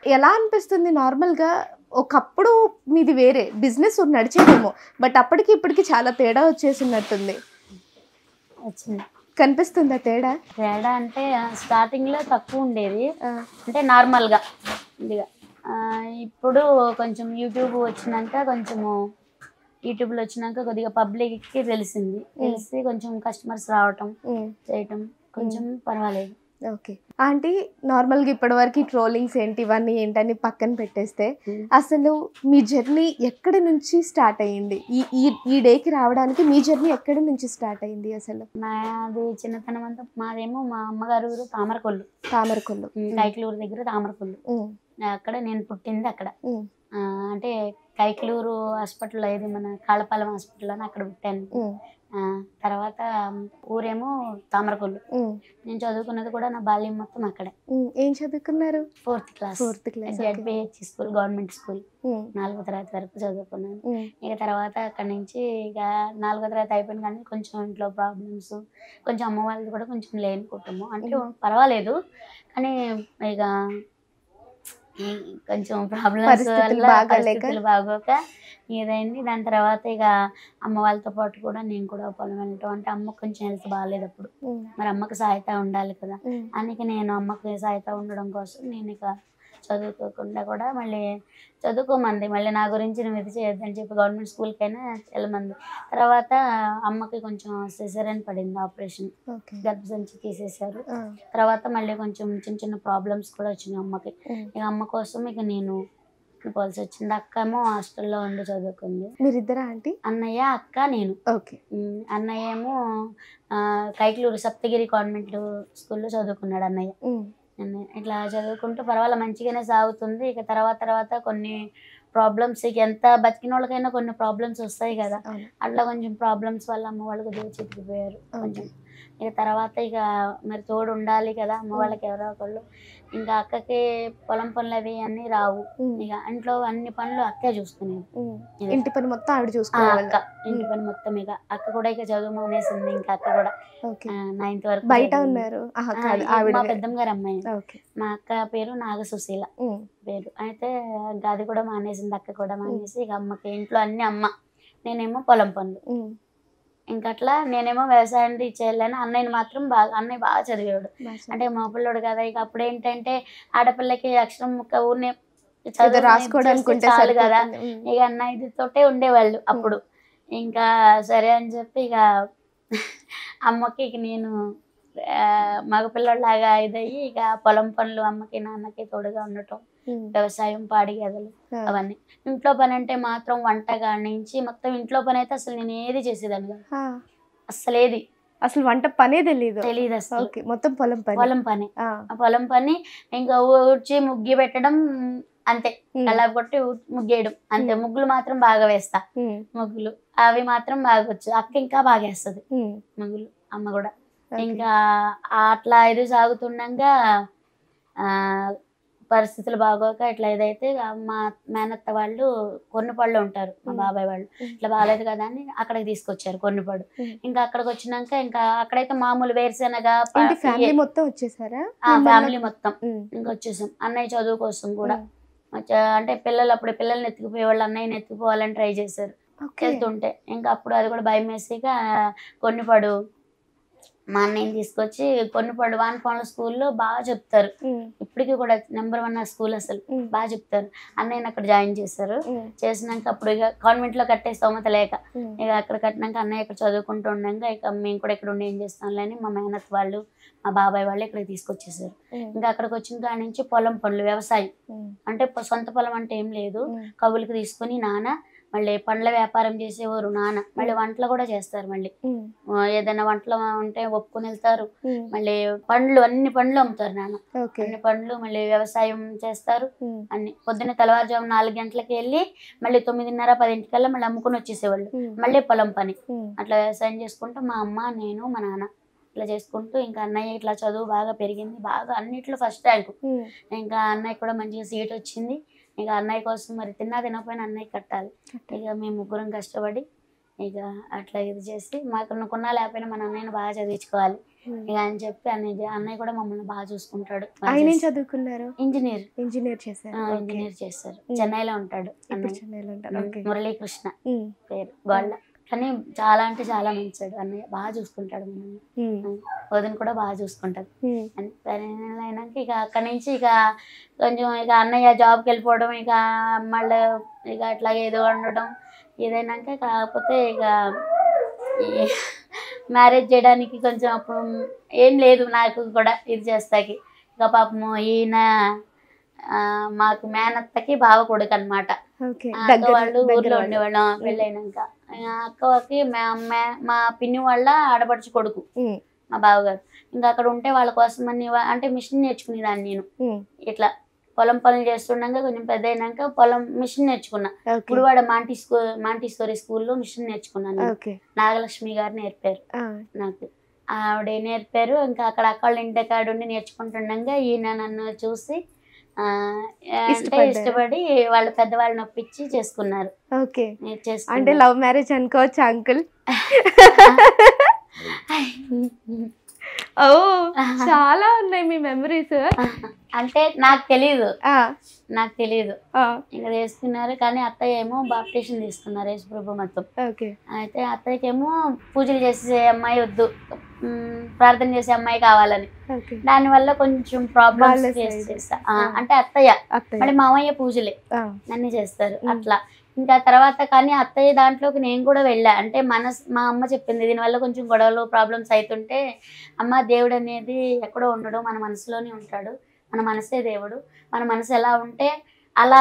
ఎలా అనిపిస్తుంది నార్మల్గా ఒకప్పుడు మీది వేరే బిజినెస్ నడిచేదేమో బట్ అప్పటికి ఇప్పటికి చాలా తేడా వచ్చేసినట్టుంది వచ్చింది కనిపిస్తుందా తేడా తేడా అంటే స్టార్టింగ్ లో తక్కువ ఉండేది ఆ, అంటే నార్మల్ గా ఇదిగా ఆ, ఇప్పుడు కొంచెం యూట్యూబ్ వచ్చినాక కొంచెము యూట్యూబ్లో వచ్చినాక కొద్దిగా పబ్లిక్ కి తెలిసింది తెలిసి కొంచెం కస్టమర్స్ రావటం ఉమ్, చేయటం కొంచెం పర్వాలేదు ఓకే ఆంటీ నార్మల్గా ఇప్పటి వరకు ట్రోలింగ్స్ ఏంటి ఇవన్నీ ఏంటని పక్కన పెట్టేస్తే ఉమ్. అసలు మీ జర్నీ ఎక్కడి నుంచి స్టార్ట్ అయ్యింది ఈ ఈ ఈ డేకి రావడానికి మీ జర్నీ ఎక్కడి నుంచి స్టార్ట్ అయింది అసలు నాది చిన్నతనం అంతా మాదేమో మా అమ్మగారు ఊరు తామరకొల్లు తామరకొల్లు కైకలూరు దగ్గర తామరకొల్లు ఉమ్, అక్కడ నేను పుట్టింది అక్కడ ఉమ్, ఆ, అంటే కైకలూరు హాస్పిటల్ ఏది మన కాళ్ళపాలెం హాస్పిటల్ అని అక్కడ పుట్టాను ఉమ్, ఆ, తర్వాత ఊరేమో తామరకొల్లు ఉమ్, నేను చదువుకున్నది కూడా నా బాల్యం మొత్తం అక్కడే ఉమ్. ఏం చదువుకున్నారు fourth class fourth class ZBH school government school నాలుగో తరగతి వరకు చదువుకున్నాను ఇక తర్వాత అక్కడి నుంచి ఇక నాలుగో తరగతి అయిపోయిన కానీ కొంచెం ఇంట్లో ప్రాబ్లమ్స్ కొంచెం అమ్మ వాళ్ళది కూడా కొంచెం లేని కుటుంబం అంటే పర్వాలేదు కానీ ఇక ఈ కొంచెం ప్రాబ్లమ్స్ పరిస్థితులు వల్ల బాగాలేక? పరిస్థితులు బాగోక ఇదైంది దాని తర్వాత ఇక అమ్మ వాళ్ళతో పాటు కూడా నేను కూడా పొలం వెళ్ళటం అంటే అమ్మకు కొంచెం హెల్త్ బాగాలేదు అప్పుడు మరి అమ్మకి సహాయత ఉండాలి కదా అందుకే నేను అమ్మకి సహాయత ఉండడం కోసం నేను ఇక చదువుకోకుండా కూడా మళ్ళీ చదువుకోమంది మళ్ళీ నా గురించి నువ్వు ఇది చేయొద్దని చెప్పి గవర్నమెంట్ స్కూల్కైనా వెళ్ళమంది తర్వాత అమ్మకి కొంచెం సిజరన్ పడింది ఆపరేషన్ ఓకే గర్భసంచి తీసేశారు తర్వాత మళ్ళీ కొంచెం చిన్న చిన్న ప్రాబ్లమ్స్ కూడా వచ్చినాయి అమ్మకి ఇక అమ్మ కోసం ఇక నేను పోవాల్సి వచ్చింది అక్క ఏమో హాస్టల్లో ఉండి చదువుకుంది మీరిద్దరా ఆంటీ అన్నయ్య అక్క నేను ఓకే ఉమ్, అన్నయ్య ఏమో ఆ, కైకలూరు సప్తగిరి కాన్వెంట్ స్కూల్లో చదువుకున్నాడు అన్నయ్య అన్నయ్య ఇట్లా చదువుకుంటూ పర్వాలేదు మంచిగానే సాగుతుంది ఇక తర్వాత తర్వాత కొన్ని ప్రాబ్లమ్స్ ఇక ఎంత బతికిన వాళ్ళకైనా కొన్ని ప్రాబ్లమ్స్ వస్తాయి కదా అవును. అట్లా కొంచెం ప్రాబ్లమ్స్ వల్ల అమ్మ వాళ్ళు కొద్దిగా చితికిపోయారు కొంచెం ఇక తర్వాత ఇక మరి తోడు ఉండాలి కదా అమ్మ వాళ్ళకి ఎవరో ఒకళ్ళు ఇంకా అక్కకి పొలం పనులు అవి అన్నీ రావు ఉమ్, ఇక ఇంట్లో అన్ని పనులు అక్కే చూసుకునేది ఉమ్. ఇక ఇంటి పని మొత్తం ఆవిడ ఆ చూసుకోవాలి అక్క ఇంటి పని మొత్తం ఇక అక్క కూడా ఇక చదువు మానేసింది ఇంకా అక్క కూడా ఓకే నైన్త్ వరకు బయట చదివింది. ఉన్నారు ఆహా, ఆ, కాదు ఇది ఆవిడ మా పెద్దమ్మ గారు అమ్మాయి ఓకే మా అక్క పేరు నాగసుశీల ఉమ్, పేరు అయితే ఇంకా అది కూడా మానేసింది అక్క కూడా మానేసి ఇక అమ్మకి ఇంట్లో అన్ని అమ్మ నేనేమో పొలం పనులు ఉమ్. ఇంకా అట్లా నేనేమో వ్యవసాయం చేయాలని అన్నయ్యని మాత్రం బాగా అన్నయ్య బాగా చదివాడు మాషా. అంటే మా పిల్లోడు కదా ఇక అప్పుడు ఏంటంటే ఆడపిల్లకి అక్షరం ముక్క ఊరినే ఏదో చదువు రాసుకోవడానికి ఉంటే చాలు కదా సరిపోతుంది. ఉమ్. ఇక అన్న ఇది తోటే ఉండేవాళ్ళు అప్పుడు ఇంకా సరే అని చెప్పి ఇక అమ్మకి ఇక నేను ఆ, మగపిల్లలాగా ఇదయ్యి ఇక పొలం పనులు అమ్మకి నాన్నకి తోడుగా ఉండటం ఉమ్. వ్యవసాయం పాడి గదలు ఆ. అవన్నీ ఇంట్లో పని అంటే మాత్రం వంట కానించి మొత్తం ఇంట్లో పని అయితే అసలు నేను ఏది చేసేదాన్ని కాదు ఆ. అసలు ఏది అసలు వంట పనే తెలీదు తెలియదు అసలు ఓకే మొత్తం పొలం పని పొలం పని ఆ. ఆ పొలం పని ఇంకా ఊడ్చి ముగ్గి పెట్టడం అంతే ఉమ్. కల్లా కొట్టి ఊ- ముగ్గేయడం అంతే ముగ్గులు మాత్రం బాగా వేస్తా ఉమ్. ముగ్గులు అవి మాత్రం బాగా వచ్చు అక్క ఇంకా బాగా వేస్తుంది ఉమ్. ముగ్గులు అమ్మ కూడా ఓకే. ఇంకా అట్లా ఇది సాగుతుండగా ఆ, పరిస్థితులు బాగోక ఇట్లా ఇదైతే మా మేనత్త వాళ్ళు కొన్నిపళ్ళు ఉంటారు మా ఉమ్. బాబాయ్ వాళ్ళు ఉమ్. ఇట్లా బాగాలేదు కదా అని అక్కడికి తీసుకొచ్చారు కొన్నిపడు ఉమ్. ఇంకా అక్కడికి వచ్చినాక ఇంకా అక్కడైతే మామూలు వేరుశెనగ ప- ఏంటి ఫ్యామిలీ ఇయే. మొత్తం వచ్చేసారా ఆ, ఫ్యామిలీ మొత్తం ఉమ్. ఇంకా వచ్చేసాం అన్నయ్య చదువు కోసం కూడా ఉమ్. వచ్చా- అంటే పిల్లలు అప్పుడు పిల్లల్ని ఎత్తుకుపోయే వాళ్ళు అన్నయ్యని ఎత్తుకుపోవాలని ట్రై చేశారు ఓకే వెళ్తుంటే ఇంకా అప్పుడు అది కూడా భయం వేసి ఇక కొన్నిపడు మా అన్నయ్యని తీసుకొచ్చి కొన్నిపడు వానపాల స్కూల్లో బాగా చెప్తారు ఉమ్. ఇప్పటికీ కూడా నెంబర్ వన్ ఆ స్కూల్ అసలు ఉమ్. బాగా చెప్తారు అన్నయ్యని అక్కడ జాయిన్ చేశారు ఉమ్. చేసినాక అప్పుడు ఇక కాన్వెంట్ లో కట్టే స్తోమత లేక ఉమ్. ఇక అక్కడ కట్టినాక అన్నయ్య ఇక్కడ చదువుకుంటూ ఉండగా ఇక మేము కూడా ఇక్కడ ఉండి ఏం చేస్తాంలే అని మా మేనత్ వాళ్ళు మా బాబాయ్ వాళ్ళు ఇక్కడ తీసుకొచ్చేసారు ఉమ్. ఇంకా అక్కడికి వచ్చిన కాడి నుంచి పొలం పనులు వ్యవసాయం ఉమ్. అంటే పొ- సొంత పొలం అంటే ఏం లేదు ఉమ్. కవులకి తీసుకుని నాన్న మళ్ళీ పండ్ల వ్యాపారం చేసేవారు నాన్న మళ్ళీ వంటలు కూడా చేస్తారు మళ్ళీ ఉమ్. ఆ, ఏదైనా వంటలు ఉంటే ఒప్పుకొని వెళ్తారు ఉమ్. మళ్ళీ పండ్లు అన్ని పండ్లు అమ్ముతారు నాన్న ఓకే అన్ని పండ్లు మళ్ళీ వ్యవసాయం చేస్తారు ఉమ్. అన్ని పొద్దున్న తెల్లవారుజాము నాలుగు గంటలకి వెళ్ళి మళ్ళీ తొమ్మిదిన్నర పదింటికల్లా మళ్ళీ అమ్ముకుని వచ్చేసేవాళ్ళు ఉమ్. మళ్ళీ పొలం పని ఉమ్. అట్లా వ్యవసాయం చేసుకుంటూ మా అమ్మ నేను మా నాన్న ఇట్లా చేసుకుంటూ ఇంకా అన్నయ్య ఇట్లా చదువు బాగా పెరిగింది బాగా అన్నిట్లో ఫస్ట్ ర్యాంక్ ఉమ్. ఇంకా అన్నయ్య కూడా మంచిగా సీట్ వచ్చింది ఇంకా అన్నయ్య కోసం మరి తిన్నా తినకపోయినా అన్నయ్య కట్టాలి ఇక మేము ముగ్గురం కష్టపడి ఇక అట్లా ఇది చేసి మాకు కొన్నా లేకపోయినా మన అన్నయ్యని బాగా చదివించుకోవాలి ఇక అని చెప్పి అన్నయ్య అన్నయ్య కూడా మమ్మల్ని బాగా చూసుకుంటాడు ఆయన ఏం చదువుకున్నారు ఇంజనీర్ ఇంజనీర్ చేశారు ఓకే ఇంజనీర్ చేస్తారు ఉమ్. చెన్నైలో ఉంటాడు ఇప్పుడు అన్నయ్య చెన్నైలో ఉంటారు ఉమ్, ఓకే మురళీకృష్ణ ఉమ్, పేరు గోళ్ళ కానీ చాలా అంటే చాలా మంచివాడు అన్నయ్య బాగా చూసుకుంటాడు మమ్మల్ని ఉమ్, వదిన కూడా బాగా చూసుకుంటాడు ఉమ్, అని సరే నెలలు అయినాక ఇక అక్కడి నుంచి ఇక కొంచెం ఇక అన్నయ్య జాబ్కి వెళ్ళిపోవడం ఇక మళ్ళీ ఇక అట్లాగే ఏదో ఉండడం ఇదైనాక కాకపోతే ఇక మ్యారేజ్ చేయడానికి కొంచెం అప్పుడు ఏం లేదు నాకు కూడా ఇది చేస్తాకి ఇక పాపము ఈయన ఆ, మాకు మేనత్తకి బావ కొడుకు అనమాట ఓకే అక్క దగ్గర వాళ్ళు దగ్గర ఊర్లో వాళ్ళు. ఉండేవాళ్ళం పెళ్ళైనాక ఆ అక్కకి మా- మా- మా పిన్ని వాళ్ళ ఆడపడుచు కొడుకు ఉమ్, మా బావగారు ఇంకా అక్కడ ఉంటే వాళ్ళ కోసం అని వా- అంటే మిషన్ నేర్చుకునేదాన్ని నేను ఉమ్, ఇట్లా పొలం పనులు చేస్తుండగా కొంచెం పెద్ద అయినాక పొలం మిషన్ నేర్చుకున్నా ఓకే గుడివాడ మాంటి స్కూ మాంటిస్టోరీ స్కూల్లో మిషన్ నేర్చుకున్నాను నేను. ఓకే నాగలక్ష్మి గారు నేర్పారు ఆ, నాకు ఆవిడ నేర్పారు ఇంకా అక్కడ అక్క వాళ్ళ ఇంటి కాడ ఉండి నేర్చుకుంటుండగా ఈయన నన్ను చూసి ఆ, అంటే ఇష్టపడ్డారు. ఇష్టపడి వాళ్ళ పెద్దవాళ్ళని ఒప్పించి చేసుకున్నారు ఓకే నేను అంటే చేసుకున్నాను. లవ్ మ్యారేజ్ అనుకోవచ్చు అంకుల్ ఓ చాలా ఉన్నాయి మీ మెమరీస్ అంటే నాకు తెలియదు నాకు తెలియదు ఆ, ఇంకా తీసుకున్నారు కానీ అత్తయ్య ఏమో బాప్టేషన్ తీసుకున్నారు యేసుప్రభు మొత్తం ఓకే అయితే అత్తయ్యకి ఏమో పూజలు చేసే అమ్మాయి వద్దు మ్, ప్రార్థన చేసే అమ్మాయి కావాలని ఓకే దానివల్ల కొంచెం ప్రాబ్లమ్స్ వాళ్ళ ఫేస్ side. చేస్తా ఆ, ఆ. అంటే అత్తయ్య అత్తయ్య మళ్ళీ మామయ్య పూజలే ఆ, అన్ని చేస్తారు మ్. అట్లా ఇంకా తర్వాత కానీ అత్తయ్య దాంట్లోకి నేను కూడా వెళ్ళా అంటే మన మా అమ్మ చెప్పింది దీనివల్ల కొంచెం గొడవలు ప్రాబ్లమ్స్ అవుతుంటే అమ్మ దేవుడు అనేది ఎక్కడో ఉండడు మన మనసులోనే ఉంటాడు మన మనసే దేవుడు మన మనసు ఎలా ఉంటే అలా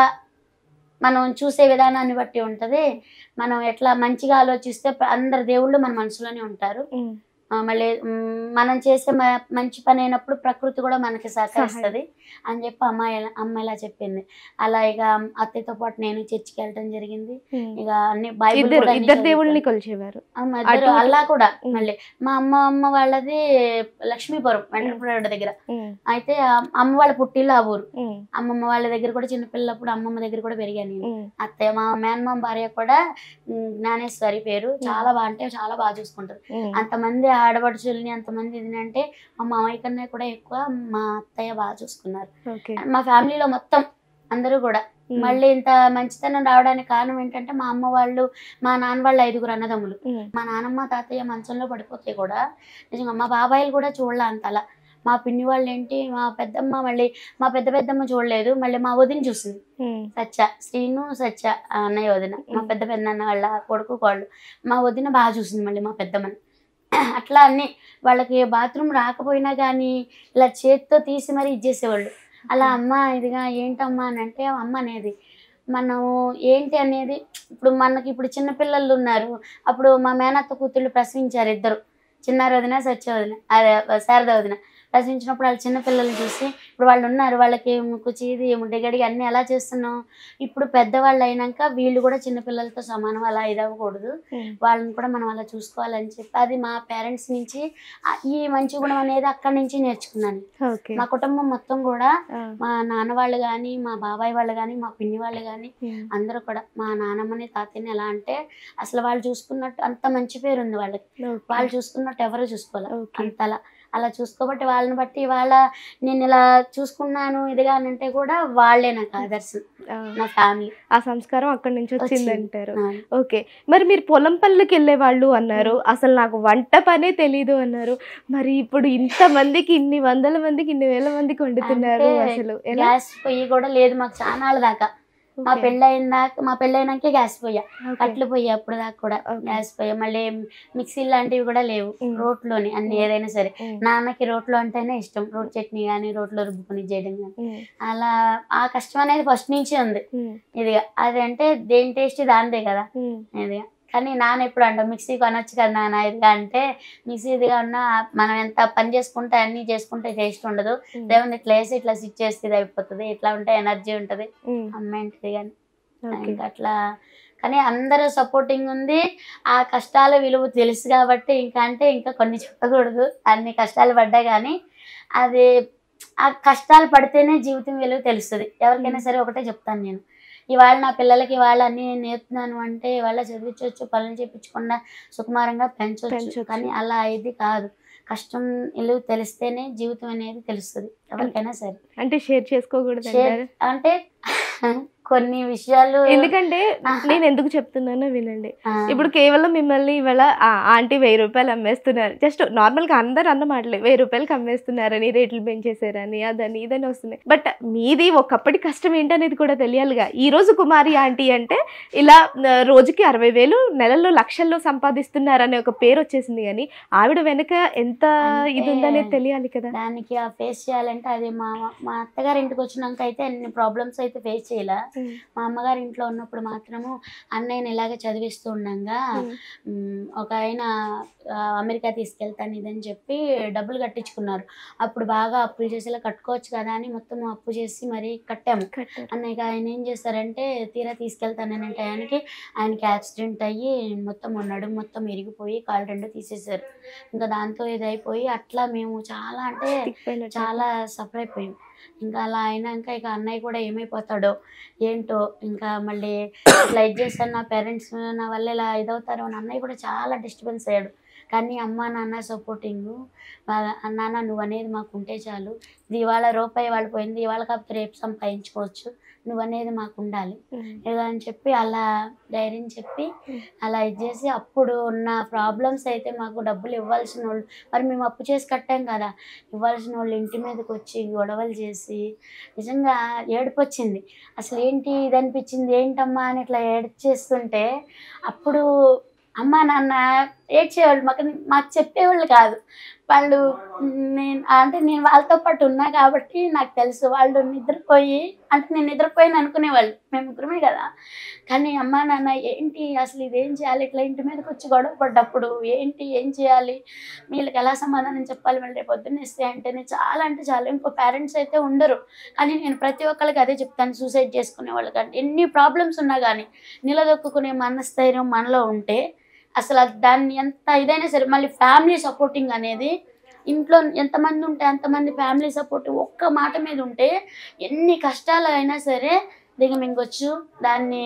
మనం చూసే విధానాన్ని బట్టి ఉంటది మనం ఎట్లా మంచిగా ఆలోచిస్తే ప్ర- అందరు దేవుళ్ళు మన మనసులోనే ఉంటారు ఉమ్, ఆ, మళ్ళీ మ్, మనం చేసే మ- మంచి పని అయినప్పుడు ప్రకృతి కూడా మనకి సహకరిస్తుంది అని చెప్పి అమ్మ ఇలా- అమ్మ ఇలా చెప్పింది అలా ఇక అత్తయ్యతో పాటు నేను చర్చికి వెళ్ళటం జరిగింది ఉమ్. ఇక అన్ని బైబిల్ ఇద్దరు కూడా అన్ని ఇద్దరు చదువుతాను. దేవుళ్ళని కొలిచేవారు అమ్మ ఇద్దరు అటు ఇటు. అల్లా కూడా ఉమ్. మళ్ళీ మా అమ్మ అమ్మ వాళ్ళది లక్ష్మీపురం వెంకటపురం దగ్గర ఉమ్, అయితే ఆ అమ్మ వాళ్ళ పుట్టిల్లు ఆ ఊరు ఉమ్, అమ్మమ్మ వాళ్ళ దగ్గర కూడా చిన్నపిల్లప్పుడు అమ్మమ్మ దగ్గర కూడా పెరిగాను నేను ఉమ్, అత్తయ్య మా మేనమామ భార్య కూడా ఉమ్, జ్ఞానేశ్వరి పేరు చాలా బాగా అంటే చాలా బాగా చూసుకుంటారు ఉమ్. అంతమంది ఆడపడుచుల్ని అంతమంది ఇది అంటే మా మామయ్య కన్నా కూడా ఎక్కువ మా అత్తయ్య బాగా చూసుకున్నారు ఓకే మా ఫ్యామిలీలో మొత్తం అందరూ కూడా ఉమ్, మళ్ళీ ఇంత మంచితనం రావడానికి కారణం ఏంటంటే మా అమ్మ వాళ్ళు మా నాన్న వాళ్ళు ఐదుగురు అన్నదమ్ములు ఉమ్, మా నాన్నమ్మ తాతయ్య మంచంలో పడిపోతే కూడా నిజంగా మా బాబాయిలు కూడా చూడలే అంత అలా మా పిన్ని వాళ్ళు ఏంటి మా పెద్దమ్మ మళ్ళీ మా పెద్ద పెద్దమ్మ చూడలేదు మళ్ళీ మా వదిన చూసింది ఉమ్, సత్య శ్రీను సత్య ఆ అన్నయ్య వదిన మా మ్మ్. పెద్ద పెద్దన్న వాళ్ళ కొడుకు కోళ్ళు మా వదిన బాగా చూసింది మళ్ళీ మా పెద్దమ్మని అట్లా అన్ని వాళ్ళకి బాత్రూమ్ రాకపోయినా కానీ ఇలా చేత్తో తీసి మరీ ఇచ్చేసేవాళ్ళు అలా అమ్మ ఇదిగా ఏంటమ్మా అని అంటే అమ్మ అనేది మనం ఏంటి అనేది ఇప్పుడు మనకి ఇప్పుడు చిన్నపిల్లలు ఉన్నారు అప్పుడు మా మేనత్త కూతుళ్ళు ప్రసవించారు ఇద్దరు చిన్నారి వదిన సత్య వదిన అదే శారద వదిన ప్రసవించినప్పుడు వాళ్ళ చిన్నపిల్లల్ని చూసి ఇప్పుడు వాళ్ళు ఉన్నారు వాళ్ళకి ముక్కు చీది ముడ్డగడిగి అన్ని ఎలా చేస్తున్నాం ఇప్పుడు పెద్దవాళ్ళు అయినాక వీళ్ళు కూడా చిన్నపిల్లలతో సమానం అలా ఇదవ్వకూడదు ఉమ్, వాళ్ళని కూడా మనం అలా చూసుకోవాలని చెప్పి అది మా పేరెంట్స్ నుంచి ఆ- ఈ మంచి గుణం అనేది అక్కడి నుంచి నేర్చుకున్నాను ఓకే మా కుటుంబం మొత్తం కూడా ఆ, మా నాన్న వాళ్ళు కానీ మా బాబాయ్ వాళ్ళు కానీ మా పిన్ని వాళ్ళు కానీ ఉమ్, అందరూ కూడా మా నానమ్మని తాతయ్యని ఎలా అంటే అసలు వాళ్ళు చూసుకున్నట్టు అంత మంచి పేరు ఉంది వాళ్ళకి ఓకే. వాళ్ళు చూసుకున్నట్టు ఎవరు చూసుకోవాలి ఓకే. అంతలా అలా చూసుకోబట్టి వాళ్ళని బట్టి వాళ్ళ నేను ఇలా చూసుకున్నాను ఇదిగా అని అంటే కూడా వాళ్ళే నాకు ఆదర్శం ఆ, నా ఫ్యామిలీ ఆ సంస్కారం అక్కడి నుంచి వచ్చింది వచ్చింది. అంటారు ఓకే మరి మీరు పొలం పనులకు వెళ్ళే వాళ్ళు అన్నారు అసలు నాకు వంట పనే తెలీదు అన్నారు మరి ఇప్పుడు ఇంత మందికి ఇన్ని వందల మందికి ఇన్ని వేల మందికి వండుతున్నారు అంటే అసలు ఎలా గ్యాస్ పొయ్యి కూడా లేదు మాకు చాలా దాకా మా ఓకే. పెళ్ళైనాక మా పెళ్ళైనాకే గ్యాస్ పొయ్య ఓకే. కట్లు పొయ్యి అప్పుడు దాకా కూడా ఓకే. గ్యాస్ పొయ్యి మళ్ళీ మిక్సీ లాంటివి కూడా లేవు ఉమ్. రోట్లోని అన్ని ఏదైనా సరే ఉమ్, నాన్నకి రోట్లో అంటేనే ఇష్టం రోట్ చట్నీ కానీ రోట్లో రుబ్బుకొని చేయడం కానీ ఉమ్, అలా ఆ కష్టం అనేది ఫస్ట్ నుంచి ఉంది ఉమ్, ఇది అది అంటే దేని టేస్ట్ దాందే కదా ఉమ్, ఇది కానీ నాన్న ఎప్పుడు అంటాం మిక్సీ కొనొచ్చు కదా నాన్న ఇదిగా అంటే మిక్సీ ఇదిగా ఉన్నా మనం ఎంత పని చేసుకుంటే అన్ని చేసుకుంటే టేస్ట్ ఉండదు ఉమ్, దేవుని ఇట్లా వేసి ఇట్లా స్విచ్ చేస్తే ఇది అయిపోతుంది ఇట్లా ఉంటే ఎనర్జీ ఉంటుంది ఉమ్, అమ్మ ఏంటిది కానీ ఓకే. ఇంకా అట్లా కానీ అందరూ సపోర్టింగ్ ఉంది ఆ కష్టాల విలువ తెలుసు కాబట్టి ఇంకా అంటే ఇంకా కొన్ని చెప్పకూడదు అన్ని కష్టాలు పడ్డా కానీ అది ఆ కష్టాలు పడితేనే జీవితం విలువ తెలుస్తుంది ఎవరికైనా సరే ఒకటే చెప్తాను నేను ఇవాళ నా పిల్లలకి ఇవాళ అన్ని నేను నేర్పుతున్నాను అంటే ఇవాళ చదివించవచ్చు పనులు చేయించకుండా సుకుమారంగా పెంచవచ్చు పెంచొచ్చు. కానీ అలా ఇది కాదు కష్టం ఇల్లు తెలిస్తేనే జీవితం అనేది తెలుస్తుంది ఎవరికైనా సరే అంటే షేర్ చేసుకోకూడదు షేర్ అంటారు అంటే కొన్ని విషయాలు ఎందుకంటే ఆహా. నేను ఎందుకు చెప్తున్నానో వినండి ఆ, ఇప్పుడు కేవలం మిమ్మల్ని ఇవాళ ఆ, ఆంటీ వెయ్యి రూపాయలు అమ్మేస్తున్నారు జస్ట్ నార్మల్ గా అందరు అన్న మాటలే వెయ్యి రూపాయలకి అమ్మేస్తున్నారని రేట్లు పెంచేసారని అదని ఇదని వస్తున్నాయి బట్ మీది ఒకప్పటి కష్టం ఏంటనేది కూడా తెలియాలిగా ఈ రోజు కుమారి ఆంటీ అంటే ఇలా ఆ, రోజుకి అరవై వేలు నెలల్లో లక్షల్లో సంపాదిస్తున్నారనే ఒక పేరు వచ్చేసింది కానీ ఆవిడ వెనక ఎంత అంటే- ఇది ఉందనేది తెలియాలి కదా దానికి ఆ ఫేస్ చేయాలంటే అది మా మా అత్తగారి ఇంటికి వచ్చినాక అయితే అన్ని ప్రాబ్లమ్స్ అయితే ఫేస్ చేయాల మా అమ్మగారి ఇంట్లో ఉన్నప్పుడు మాత్రము అన్నయ్యని ఇలాగే చదివిస్తూ ఉండగా మ్, ఒక ఆయన ఆ, అమెరికా తీసుకెళ్తాను ఇదని చెప్పి డబ్బులు కట్టించుకున్నారు అప్పుడు బాగా అప్పులు చేసేలా కట్టుకోవచ్చు కదా అని మొత్తం అప్పు చేసి మరి కట్టాము కట్టారు. అన్నయ్య ఆయన ఏం చేస్తారంటే తీరా తీసుకెళ్తాననే టయానికి ఆయనకి యాక్సిడెంట్ అయ్యి మొత్తం నడుము మొత్తం ఇరిగిపోయి కాళ్ళు రెండు తీసేశారు ఇంకా దాంతో ఇదైపోయి అట్లా మేము చాలా అంటే తిప్పిపోయినట్టు. చాలా సఫర్ అయిపోయాం ఇంకా అలా అయినాక ఇక అన్నయ్య కూడా ఏమైపోతాడో ఏంటో ఇంకా మళ్ళీ ఇట్లా ఇది చేస్తాను నా పేరెంట్స్ నా వల్ల ఇలా ఇదవుతారో అని అన్నయ్య కూడా చాలా డిస్టర్బెన్స్ అయ్యాడు కానీ అమ్మ నాన్న సపోర్టింగ్ నాన్న నువ్వు అనేది మాకు ఉంటే చాలు ఇది ఇవాళ రూపాయి వాళ్ళు పోయింది ఇవాళ కాకపోతే రేపు సంపాదించుకోవచ్చు నువ్వు అనేది మాకు ఉండాలి ఉమ్. ఇలా అని చెప్పి అలా ధైర్యం చెప్పి అలా ఇది చేసి అప్పుడు ఉన్న ప్రాబ్లమ్స్ అయితే మాకు డబ్బులు ఇవ్వాల్సిన వాళ్ళు మరి మేము అప్పు చేసి కట్టాం కదా ఇవ్వాల్సిన వాళ్ళు ఇంటి మీదకి వచ్చి గొడవలు చేసి నిజంగా ఏడుపు వచ్చింది అసలు ఏంటి ఇది అనిపించింది ఏంటమ్మా అని ఇట్లా ఏడ్చేస్తుంటే అప్పుడు అమ్మ నాన్న ఏడ్చేవాళ్ళు మాకు మాకు చెప్పేవాళ్ళు కాదు వాళ్ళు నేను అంటే నేను వాళ్ళతో పాటు ఉన్నా కాబట్టి నాకు తెలుసు వాళ్ళు నిద్రపోయి అంటే నేను నిద్రపోయిన అనుకునేవాళ్ళు మేము ముగ్గురమే కదా కానీ అమ్మ నాన్న ఏంటి అసలు ఇదేం చేయాలి ఇట్లా ఇంటి మీదకి వచ్చి గొడవ పడ్డప్పుడు ఏంటి ఏం చేయాలి వీళ్ళకి ఎలా సమాధానం చెప్పాలి మళ్ళీ రేపు పొద్దున్న ఇస్తే అంటేనే చాలా అంటే చాలా ఇంకో పేరెంట్స్ అయితే ఉండరు కానీ నేను ప్రతి ఒక్కరికి అదే చెప్తాను సూసైడ్ చేసుకునే వాళ్ళు కానీ ఎన్ని ప్రాబ్లమ్స్ ఉన్నా కానీ నిలదొక్కునే మనస్థైర్యం మనలో ఉంటే అసలు అది దాన్ని ఎంత ఇదైనా సరే మళ్ళీ ఫ్యామిలీ సపోర్టింగ్ అనేది ఇంట్లో ఎంతమంది ఉంటే అంతమంది ఫ్యామిలీ సపోర్ట్ ఒక్క మాట మీద ఉంటే ఎన్ని కష్టాలు అయినా సరే దిగమింగొచ్చు దాన్ని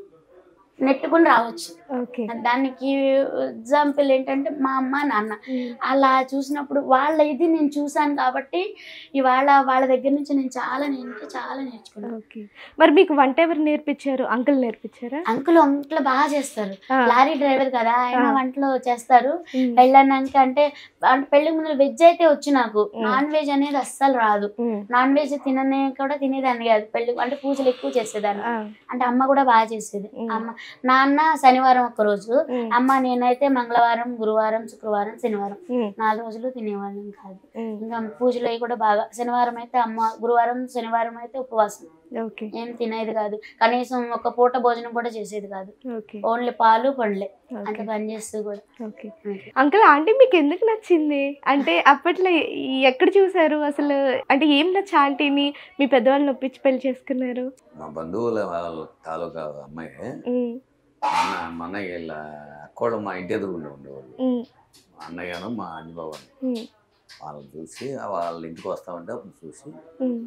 నెట్టుకుని రావచ్చు ఓకే దానికి ఎగ్జాంపుల్ ఏంటంటే మా అమ్మ నాన్న ఉమ్. అలా చూసినప్పుడు వాళ్ళ ఇది నేను చూశాను కాబట్టి ఇవాళ వాళ్ళ దగ్గర నుంచి నేను చాలా నేను చాలా నేర్చుకున్నాను ఓకే మరి మీకు వంట ఎవరు నేర్పించారు అంకుల్ నేర్పించారా అంకుల్ వంటలు బాగా చేస్తారు ఆ. లారీ డ్రైవర్ కదా ఆయన ఆ. వంటలు చేస్తారు ఉమ్. పెళ్ళన్నాక అంటే అంటే పెళ్లి ముందు వెజ్ అయితే వచ్చు నాకు ఉమ్. నాన్ వెజ్ అనేది అస్సలు రాదు ఉమ్. నాన్ వెజ్ తిననే కూడా తినేదాన్ని కాదు పెళ్లి అంటే పూజలు ఎక్కువ చేసేదాన్ని ఆ. అంటే అమ్మ కూడా బాగా చేసేది ఉమ్. అమ్మ నాన్న శనివారం ఒక రోజు ఉమ్. అమ్మ నేనైతే మంగళవారం గురువారం శుక్రవారం శనివారం ఉమ్. నాలుగు రోజులు తినేవాళ్ళం కాదు ఉమ్. ఇంకా పూజలు అవి కూడా బాగా శనివారం అయితే అమ్మ గురువారం శనివారం అయితే ఉపవాసం ఓకే ఏం తినేది కాదు కనీసం ఒక పూట భోజనం కూడా చేసేది కాదు ఓకే ఓన్లీ పాలు పండ్లే అంత ఓకే పని చేస్తూ కూడా ఓకే అంకుల్ ఆంటీ మీకు ఎందుకు నచ్చింది అంటే అప్పట్లో ఎ- ఎక్కడ చూసారు అసలు అంటే ఏం నచ్చ ఆంటీని మీ పెద్దవాళ్ళని ఒప్పించి పెళ్లి చేసుకున్నారు మా బంధువుల వాళ్ళ తాలూకా అమ్మాయి ఉమ్. మన మా అన్నయ్య వీళ్ళ అక్కోళ్ళు మా ఇంటి ఎదురుగుండా ఉండేవాళ్ళు ఉమ్. మా అన్నయ్యను మా అంజబాబు అని ఉమ్. వాళ్ళని చూసి వాళ్ళ ఇంటికి వస్తామంటే అప్పుడు చూసి ఉమ్.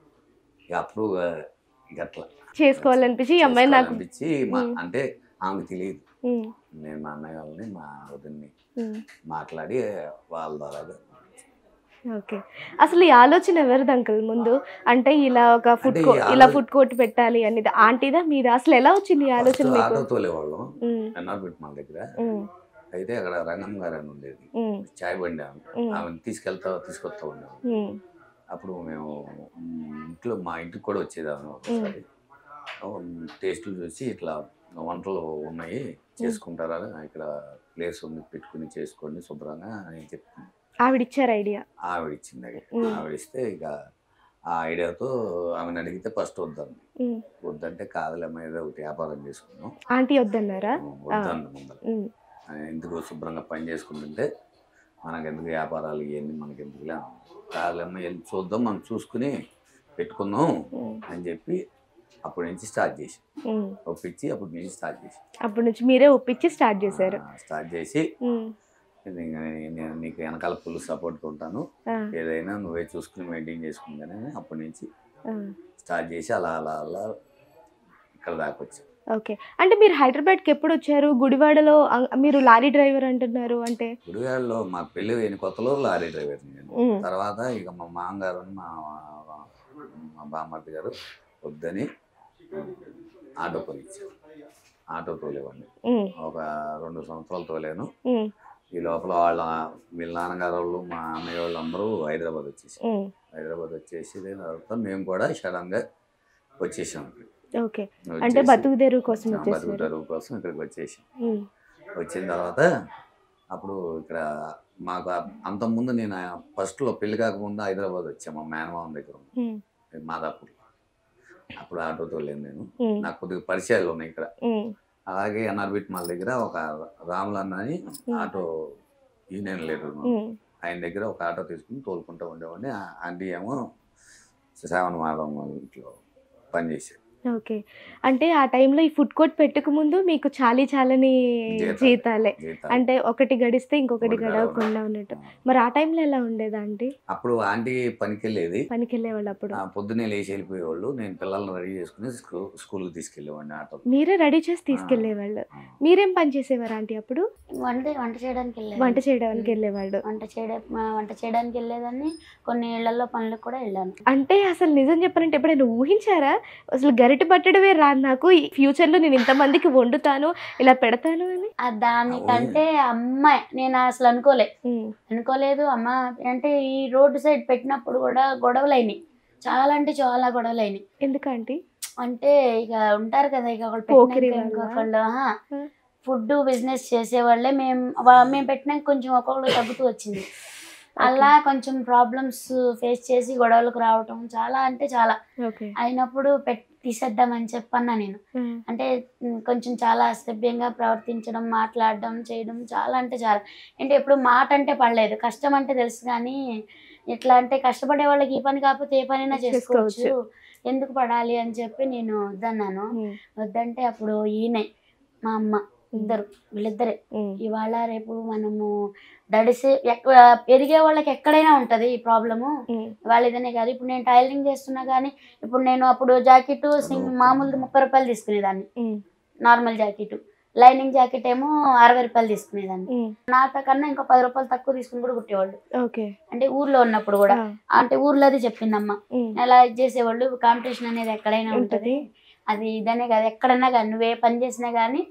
ఇక అప్పుడు ఇక అట్లా చేసుకోవాలనిపించి ఈ అమ్మాయి నాకు చేసుకోవాలనిపించి మా ఉమ్. అంటే ఆమెకు తెలియదు ఉమ్. నేను మా అన్నయ్య వాళ్ళని మా వదిన్ని ఉమ్. మాట్లాడి వాళ్ళ ద్వారా ఓకే అసలు ఈ ఆలోచన ఎవరిది అంకుల్ ముందు అంటే ఇలా ఒక ఫుడ్ అంటే ఈ కోర్ట్ ఇలా ఆలో- ఫుడ్ కోర్ట్ పెట్టాలి అనేది ఆంటీదా మీద అసలు ఎలా వచ్చింది ఈ ఆలోచన ఫస్ట్ మీకు ఆటో తోలేవాళ్ళం ఉమ్. ఎన్ఆర్బిట్ మన దగ్గర ఉమ్. అయితే అక్కడ రంగం గారు అని ఉండేది ఉమ్. చాయ్ బండి ఆమె ఉమ్. ఆమెను తీసుకెళ్తా తీసుకొస్తా ఉండేవాళ్ళం ఉమ్. అప్పుడు మేము మ్, ఇంట్లో మా ఇంటికి కూడా వచ్చేదాన్ని ఒకసారి టేస్టులు చూసి ఇట్లా వంటలు ఉన్నాయి చేసుకుంటారా ఇక్కడ ప్లేస్ ఉంది పెట్టుకుని చేసుకోండి శుభ్రంగా అని చెప్తుంది ఆవిడిచ్చారు ఐడియా ఆవిడ ఇచ్చింది అది. మ్. ఆవిడ ఇస్తే ఇక ఆ ఐడియాతో ఆమెను అడిగితే ఫస్ట్ వద్దండి ఉమ్. వద్దంటే కాదులేమో ఏదో ఒకటి వ్యాపారం చేసుకుందాం ఆంటీ వద్దన్నారా వద్దండి ముందర ఉమ్. ఎందుకు శుభ్రంగా పని చేసుకుంటుంటే మనకెందుకు వ్యాపారాలు ఇవన్నీ మనకెందుకులే కాదులేమో వెళ్ళి చూద్దాం మనం చూసుకుని పెట్టుకుందాం ఉమ్. అని చెప్పి అప్పటి నుంచి స్టార్ట్ చేసి ఉమ్. ఒప్పించి అప్పటి నుంచి స్టార్ట్ చేసి అప్పటి నుంచి మీరే ఒప్పించి స్టార్ట్ చేశారు ఆ, స్టార్ట్ చేసి ఉమ్. ఇది ఇంకా నేను- నేను నీకు వెనకాల ఫుల్ సపోర్ట్గా ఉంటాను ఆ. ఏదైనా నువ్వే చూసుకుని మెయింటైన్ చేసుకుందని అప్పటి నుంచి ఆ. స్టార్ట్ చేసి అలా అలా అలా ఇక్కడ దాకా వచ్చాను ఓకే అంటే మీరు హైదరాబాద్కి ఎప్పుడు వచ్చారు గుడివాడలో అ- మీరు లారీ డ్రైవర్ అంటున్నారు అంటే గుడివాడలో మా పెళ్లి అయిన కొత్తలో లారీ డ్రైవర్ నేను ఉమ్, తర్వాత ఇక మా మామగారు మా మా బామ్మర్ది గారు వద్దని ఆటో కొనిచ్చారు ఆటో తోలేవాడిని ఉమ్, ఒక రెండు సంవత్సరాలు తోలేను ఉమ్, ఈ లోపల వాళ్ళ వీళ్ళ నాన్నగారు వాళ్ళు మా అన్నయ్య వాళ్ళు అందరూ హైదరాబాద్ వచ్చేసి ఉమ్, హైదరాబాద్ వచ్చేసి తర్వాత మేము కూడా సడన్గా వచ్చేసాం ఇక్కడికి. ఓకే అంటే వచ్చేసి బతుకు తెరువు కోసం ఆ, వచ్చేసారు బతుకుతారు కోసం ఇక్కడికి వచ్చేసాం ఉమ్, వచ్చిన తర్వాత అప్పుడు ఇక్కడ మాకు అంతకుముందు నేను ఫస్ట్లో పెళ్లి కాకముందు హైదరాబాద్ వచ్చాను మా మేనమామ దగ్గర ఉన్న. ఉమ్, మాదాపూర్ అప్పుడు ఆటో తోలేను నేను ఉమ్, నాకు కొద్దిగా పరిచయాలు ఉన్నాయి ఇక్కడ ఉమ్, అలాగే ఎన్ఆర్బిట్ మాల్ దగ్గర ఒక రాములన్న అని ఆటో యూనియన్ లీడర్ ఉమ్, ఆయన దగ్గర ఒక ఆటో తీసుకుని తోలుకుంటూ ఉండేవాడిని ఆ ఆంటీ ఏమో శ్రావణ మాధవం వాళ్ళ ఇంట్లో పనిచేసేది ఓకే అంటే ఆ టైంలో ఈ ఫుడ్ కోర్ట్ పెట్టక ముందు మీకు చాలీ చాలని జీతాలు. జీతాలే జీతాలు. అంటే ఒకటి గడిస్తే ఇంకొకటి ఒకటి గడవకుండా ఉన్నట్టు మరి ఆ టైంలో ఎలా ఉండేదా ఆంటీ అప్పుడు ఆంటీ పనికి వెళ్ళేది పనికి వెళ్ళేవాళ్ళు అప్పుడు ఆ పొద్దున్నే లేచి వెళ్ళిపోయేవాళ్ళు నేను పిల్లల్ని రెడీ చేసుకుని స్కూ స్కూల్కి తీసుకెళ్ళేవాడిని ఆటో మీరే రెడీ చేసి తీసుకెళ్లేవాళ్ళు మీరేం పని చేసేవారు ఆంటీ అప్పుడు వంట వంట చేయడానికి వెళ్ళాను వంట చేయడానికి వెళ్ళేవాళ్ళు వంట చేయడం వంట చేయడానికి వెళ్ళేదాన్ని కొన్ని ఇళ్లలో పనులకు కూడా వెళ్ళాను అంటే అసలు నిజం చెప్పాలంటే ఎప్పుడైనా ఊహించారా అసలు గరిటె పట్టడమే రాదు నాకు ఈ ఫ్యూచర్ లో నేను ఇంతమందికి వండుతాను ఇలా పెడతాను అని ఆ దానికంటే అమ్మాయి నేను అసలు అనుకోలే ఉమ్, అనుకోలేదు అమ్మ అంటే ఈ రోడ్డు సైడ్ పెట్టినప్పుడు కూడా గొడవలు అయినాయి చాలా అంటే చాలా గొడవలు అయినాయి ఎందుకంటే అంటే ఇక ఉంటారు కదా ఇక ఒకళ్ళు పోకిరి పెట్టినాక వాళ్ళా? ఇంకొకళ్ళు ఆ. ఫుడ్ బిజినెస్ చేసేవాళ్ళే మేము వా- మేము పెట్టినాక కొంచెం ఒక్కొక్కరు తగ్గుతూ వచ్చింది అలా కొంచెం ప్రాబ్లమ్స్ ఫేస్ చేసి గొడవలకు రావటం చాలా అంటే చాలా ఓకే అయినప్పుడు పెట్ తీసేద్దామని చెప్పన్నా నేను అంటే ఉమ్, కొంచెం చాలా అసభ్యంగా ప్రవర్తించడం మాట్లాడడం చేయడం చాలా అంటే చాలా అంటే ఎప్పుడు మాట అంటే పడలేదు కష్టం అంటే తెలుసు కానీ ఇట్లా అంటే కష్టపడే వాళ్ళకి ఈ పని కాకపోతే ఏ పనైనా చేసుకోవచ్చు చేసుకోవచ్చు. ఎందుకు పడాలి అని చెప్పి నేను వద్దన్నాను వద్దంటే అప్పుడు ఈయనే మా అమ్మ ఇద్దరు వీళ్ళిద్దరే ఇవాళ రేపు మనము దడిసే ఎక్క- ఎదిగే వాళ్ళకి ఎక్కడైనా ఉంటది ఈ ప్రాబ్లము వాళ్ళు ఇదనే కాదు ఇప్పుడు నేను టైలరింగ్ చేస్తున్నా కానీ ఇప్పుడు నేను అప్పుడు జాకెట్ మామూలు ముప్పై రూపాయలు తీసుకునేదాన్ని నార్మల్ జాకెట్ లైనింగ్ జాకెట్ ఏమో అరవై రూపాయలు తీసుకునేదాన్ని నాతో కన్నా ఇంకా పది రూపాయలు తక్కువ తీసుకుని కూడా కుట్టేవాళ్ళు ఓకే అంటే ఊర్లో ఉన్నప్పుడు కూడా అంటే ఊర్లో అది చెప్పిందమ్మ అలా ఇది చేసేవాళ్ళు కాంపిటీషన్ అనేది ఎక్కడైనా ఉంటది ఉంటది అది ఇదనే కాదు ఎక్కడన్నా కానీ నువ్వు ఏ పని చేసినా కానీ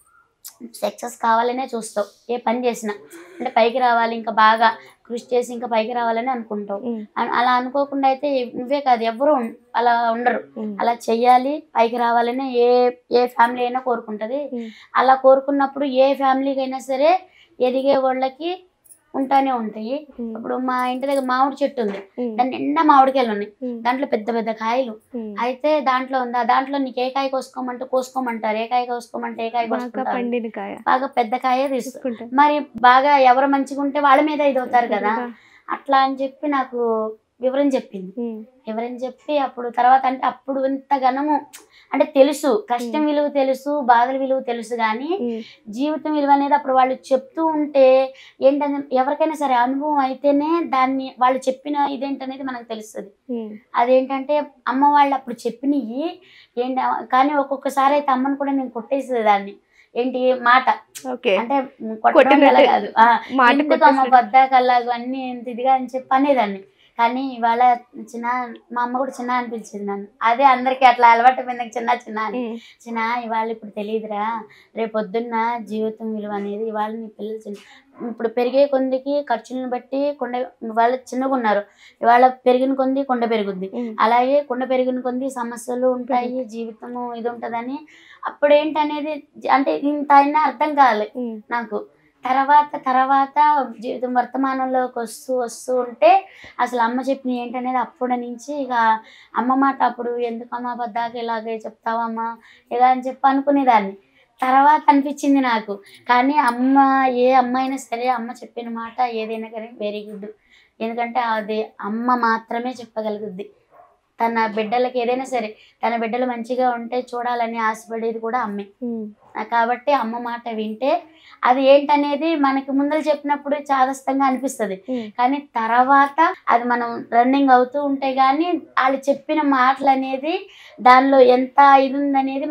సక్సెస్ కావాలనే చూస్తావు ఏ పని చేసినా అంటే పైకి రావాలి ఇంకా బాగా కృషి చేసి ఇంకా పైకి రావాలని అనుకుంటావు అ- అలా అనుకోకుండా అయితే నువ్వే కాదు ఎవరు ఉం- అలా ఉండరు అలా చెయ్యాలి పైకి రావాలని ఏ ఏ ఫ్యామిలీ అయినా కోరుకుంటది Mm. అలా కోరుకున్నప్పుడు ఏ ఫ్యామిలీకి అయినా సరే ఎదిగే వాళ్ళకి ఉంటానే ఉంటాయి ఇప్పుడు మా ఇంటి దగ్గర మామిడి చెట్టు ఉంది దాని నిండా మామిడికాయలు ఉన్నాయి దాంట్లో పెద్ద పెద్ద కాయలు అయితే దాంట్లో ఉందా దాంట్లో నీకు ఏ కాయ కోసుకోమంటే కోసుకోమంటారు ఏ కాయ కోసుకోమంటే ఏ కాయ బాగా కోసుకుంటారు పండిన కాయ బాగా పెద్ద కాయ తీస్తారు తీసుకుంటాం మరి బాగా ఎవరు మంచిగా ఉంటే వాళ్ళ మీద ఇది అవుతారు కదా అట్లా అని చెప్పి నాకు వివరం చెప్పింది ఉమ్, వివరం చెప్పి అప్పుడు తర్వాత అంటే అప్పుడు ఇంత ఘనము అంటే తెలుసు కష్టం విలువ తెలుసు బాధల విలువ తెలుసు కానీ ఉమ్, జీవితం విలువ అనేది అప్పుడు వాళ్ళు చెప్తూ ఉంటే ఏంటంటే ఎవరికైనా సరే అనుభవం అయితేనే దాన్ని వాళ్ళు చెప్పిన ఇదేంటనేది మనకు తెలుస్తుంది ఉమ్, అదేంటంటే అమ్మ వాళ్ళు అప్పుడు చెప్పినవి ఏంటి కానీ ఒక్కొక్కసారి అయితే అమ్మని కూడా నేను కొట్టేసేదాన్ని ఏంటి మాట ఓకే అంటే కొట్టడం కొట్టినట్టు. వల్ల కాదు ఆ, మాట ఎందుకు అమ్మ కొట్టేసినట్టు. బద్దాకల్లాగు అన్ని ఎంత ఇదిగా అని చెప్పి అనేదాన్ని కానీ ఇవాళ చిన్న మా అమ్మ కూడా చిన్న అనిపించింది నన్ను అదే అందరికి అట్లా అలవాటు పోయింది చిన్న చిన్న అని ఉమ్, చిన్న ఇవాళ ఇప్పుడు తెలియదురా రేపు పొద్దున్న జీవితం విలువ అనేది ఇవాళ నీ పిల్లలు చిన్న ఇప్పుడు పెరిగే కొందికి ఖర్చులను బట్టి కొండ వాళ్ళు చిన్నగా ఉన్నారు ఇవాళ పెరిగిన కొంది కొండ పెరుగుద్ది ఉమ్, అలాగే కొండ పెరిగిన కొంది సమస్యలు ఉంటాయి జీవితము ఇది ఉంటదని అప్పుడు ఏంటనేది అంటే ఇంత అయినా అర్థం కాలే ఉమ్, నాకు తర్వాత తర్వాత జీవితం వర్తమానంలోకి వస్తూ వస్తూ ఉంటే అసలు అమ్మ చెప్పిన ఏంటనేది అప్పటి నుంచి ఇక అమ్మ మాట అప్పుడు ఎందుకమ్మా పద్దాక ఇలాగే చెప్తావమ్మా ఇలా అని చెప్పి అనుకునేదాన్ని తర్వాత అనిపించింది నాకు కానీ అమ్మ ఏ అమ్మ అయినా సరే అమ్మ చెప్పిన మాట ఏదైనా కానీ వెరీ గుడ్ ఎందుకంటే అది అమ్మ మాత్రమే చెప్పగలుగుద్ది తన బిడ్డలకి ఏదైనా సరే తన బిడ్డలు మంచిగా ఉంటే చూడాలని ఆశపడేది కూడా అమ్మే ఉమ్, ఆ కాబట్టి అమ్మ మాట వింటే అది ఏంటనేది మనకి ముందర చెప్పినప్పుడు చాదస్తంగా అనిపిస్తుంది ఉమ్, కానీ తర్వాత అది మనం రన్నింగ్ అవుతూ ఉంటే గానీ వాళ్ళు చెప్పిన మాటలు అనేది దానిలో ఎంత ఇది ఉందనేది మనకి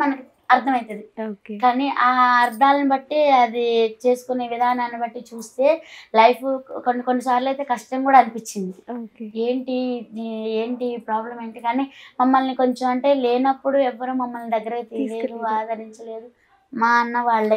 అర్థమవుతుంది ఓకే కానీ ఆ అర్థాలను బట్టి అది చేసుకునే విధానాన్ని బట్టి చూస్తే లైఫ్ కొన్ని కొన్నిసార్లు అయితే కష్టం కూడా అనిపించింది ఓకే ఏంటి ఇది ఏంటి ప్రాబ్లం ఏంటి కానీ మమ్మల్ని కొంచెం అంటే లేనప్పుడు ఎవ్వరు మమ్మల్ని దగ్గర తీయలేదు తీసుకెళ్ళలేదు. ఆదరించలేదు మా అన్న వాళ్ళే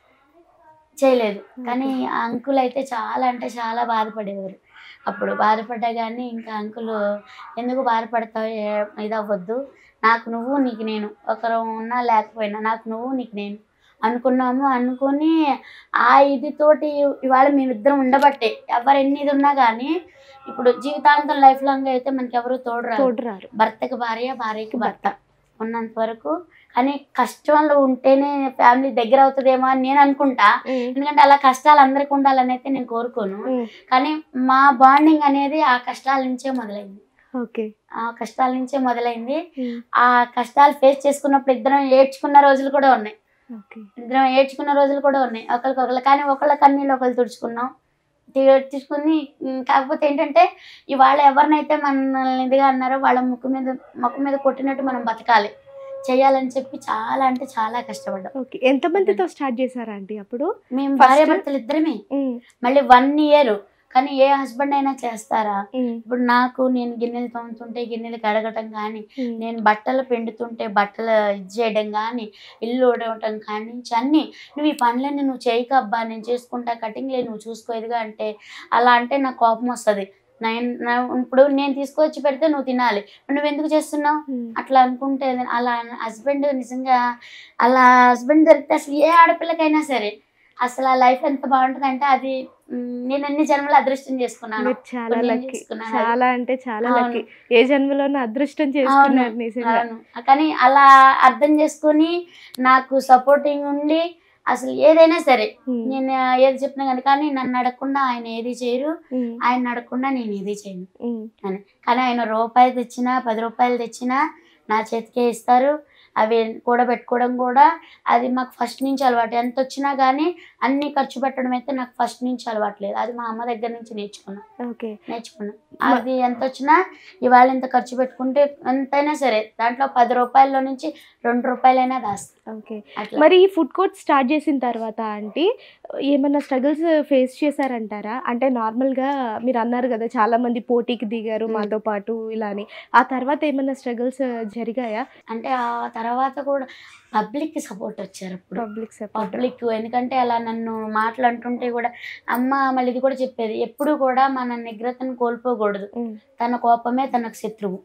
చేయలేదు కానీ ఆ అంకుల్ అయితే చాలా అంటే చాలా బాధపడేవారు అప్పుడు బాధపడ్డా కానీ ఇంకా అంకుల్ ఎందుకు బాధపడతావు ఏ- ఇది అవ్వద్దు నాకు నువ్వు నీకు నేను ఒకరు ఉన్నా లేకపోయినా నాకు నువ్వు నీకు నేను అనుకున్నాము అనుకుని ఆ ఇదితోటి ఇవాళ మేమిద్దరం ఉండబట్టే ఎవరు ఎన్ని ఇది ఉన్నా కానీ ఇప్పుడు జీవితాంతం లైఫ్ లాంగ్ అయితే మనకి ఎవరు తోడు రారు తోడు రారు భర్తకి భార్య భార్యకి భర్త ఉన్నంత వరకు కానీ కష్టంలో ఉంటేనే ఫ్యామిలీ దగ్గర అవుతుందేమో అని నేను అనుకుంటా ఉమ్, ఎందుకంటే అలా కష్టాలు అందరికి ఉండాలని అయితే నేను కోరుకోను ఉమ్, కానీ మా బాండింగ్ అనేది ఆ కష్టాల నుంచే మొదలైంది ఓకే ఆ కష్టాల నుంచే మొదలైంది ఉమ్, ఆ కష్టాలు ఫేస్ చేసుకున్నప్పుడు ఇద్దరం ఏడ్చుకున్న రోజులు కూడా ఉన్నాయి ఓకే ఇద్దరం ఏడ్చుకున్న రోజులు కూడా ఉన్నాయి ఒకరికొకరు కానీ ఒకళ్ళ కన్నీళ్ళు ఒకరు తుడుచుకున్నాం తీర్చుకుని ఉమ్, కాకపోతే ఏంటంటే ఇవాళ ఎవరినైతే మనల్ని ఇదిగా అన్నారో వాళ్ళ ముక్కు మీద ముక్కు మీద కొట్టినట్టు మనం బతకాలి చేయాలని చెప్పి చాలా అంటే చాలా కష్టపడ్డాం ఓకే ఎంత మందితో స్టార్ట్ చేశారా ఆంటీ అప్పుడు మేము First- భార్య భర్తలు ఇద్దరమే ఉమ్, మళ్ళీ వన్ ఇయర్ కానీ ఏ హస్బెండ్ అయినా చేస్తారా ఉమ్, ఇప్పుడు నాకు నేను గిన్నెలు తోముతుంటే గిన్నెలు కడగటం కానీ ఉమ్, నేను బట్టలు పిండుతుంటే బట్టలు ఇది చేయడం కానీ ఇల్లు ఊడవటం కాడి నుంచి అన్నీ నువ్వు ఈ పనులన్నీ నువ్వు చేయకబ్బా నేను చేసుకుంటా కటింగ్లే నువ్వు చూసుకో ఇదిగా అంటే అలా అంటే నాకు కోపం వస్తుంది నేను నా- ఇప్పుడు నేను తీసుకొచ్చి పెడితే నువ్వు తినాలి నువ్వు ఎందుకు చేస్తున్నావు ఉమ్, అట్లా అనుకుంటే అలా హస్బెండ్ నిజంగా అలా హస్బెండ్ దొరికితే అసలు ఏ ఆడపిల్లకైనా సరే అసలు ఆ లైఫ్ ఎంత బాగుంటుందంటే అది మ్, నేను ఎన్ని జన్మలు అదృష్టం చేసుకున్నాను మీరు చాలా ఇప్పుడు నేను లక్కీ చేసుకున్నాను. చాలా అంటే చాలా అవును. లక్కీ ఏ జన్మలోనూ అదృష్టం చేసుకున్నారు నిజంగా అవును కానీ అలా అర్థం చేసుకుని నాకు సపోర్టింగ్ ఉండి అసలు ఏదైనా సరే ఉమ్, నేను ఏది చెప్పినా కానీ కానీ నన్ను అడగకుండా ఆయన ఏది చేయరు ఉమ్, ఆయన అడగకుండా నేను ఏది చేయను ఉమ్, అని కానీ ఆయన రూపాయి తెచ్చినా పది రూపాయలు తెచ్చినా నా చేతికే ఇస్తారు అవి కూడబెట్టుకోవడం కూడా అది మాకు ఫస్ట్ నుంచి అలవాటు ఎంత వచ్చినా కానీ అన్ని ఖర్చు పెట్టడం అయితే నాకు ఫస్ట్ నుంచి అలవాటు లేదు అది మా అమ్మ దగ్గర నుంచి నేర్చుకున్నా ఓకే నేర్చుకున్నా అది ఎంత వచ్చినా ఇవాళ ఇంత ఖర్చు పెట్టుకుంటే ఎంతైనా సరే దాంట్లో పది రూపాయల నుంచి రెండు రూపాయలైనా దాస్తా ఓకే అట్లా మరి ఈ ఫుడ్ కోర్ట్ స్టార్ట్ చేసిన తర్వాత ఆంటీ ఏమన్నా స్ట్రగుల్స్ ఫేస్ చేశారంటారా అంటే నార్మల్గా మీరు అన్నారు కదా చాలా మంది పోటీకి దిగారు మ్మ్. మాతో పాటు ఇలా అని ఆ తర్వాత ఏమన్నా స్ట్రగుల్స్ జరిగాయా అంటే ఆ తర్వాత కూడా పబ్లిక్ కి సపోర్ట్ వచ్చారు అప్పుడు పబ్లిక్ సపోర్ట్ పబ్లిక్ ఎందుకంటే అలా నన్ను మాటలు అంటుంటే కూడా అమ్మ మళ్ళీ ఇది కూడా చెప్పేది ఎప్పుడు కూడా మన నిగ్రతను కోల్పోకూడదు తన కోపమే తనకు శత్రువు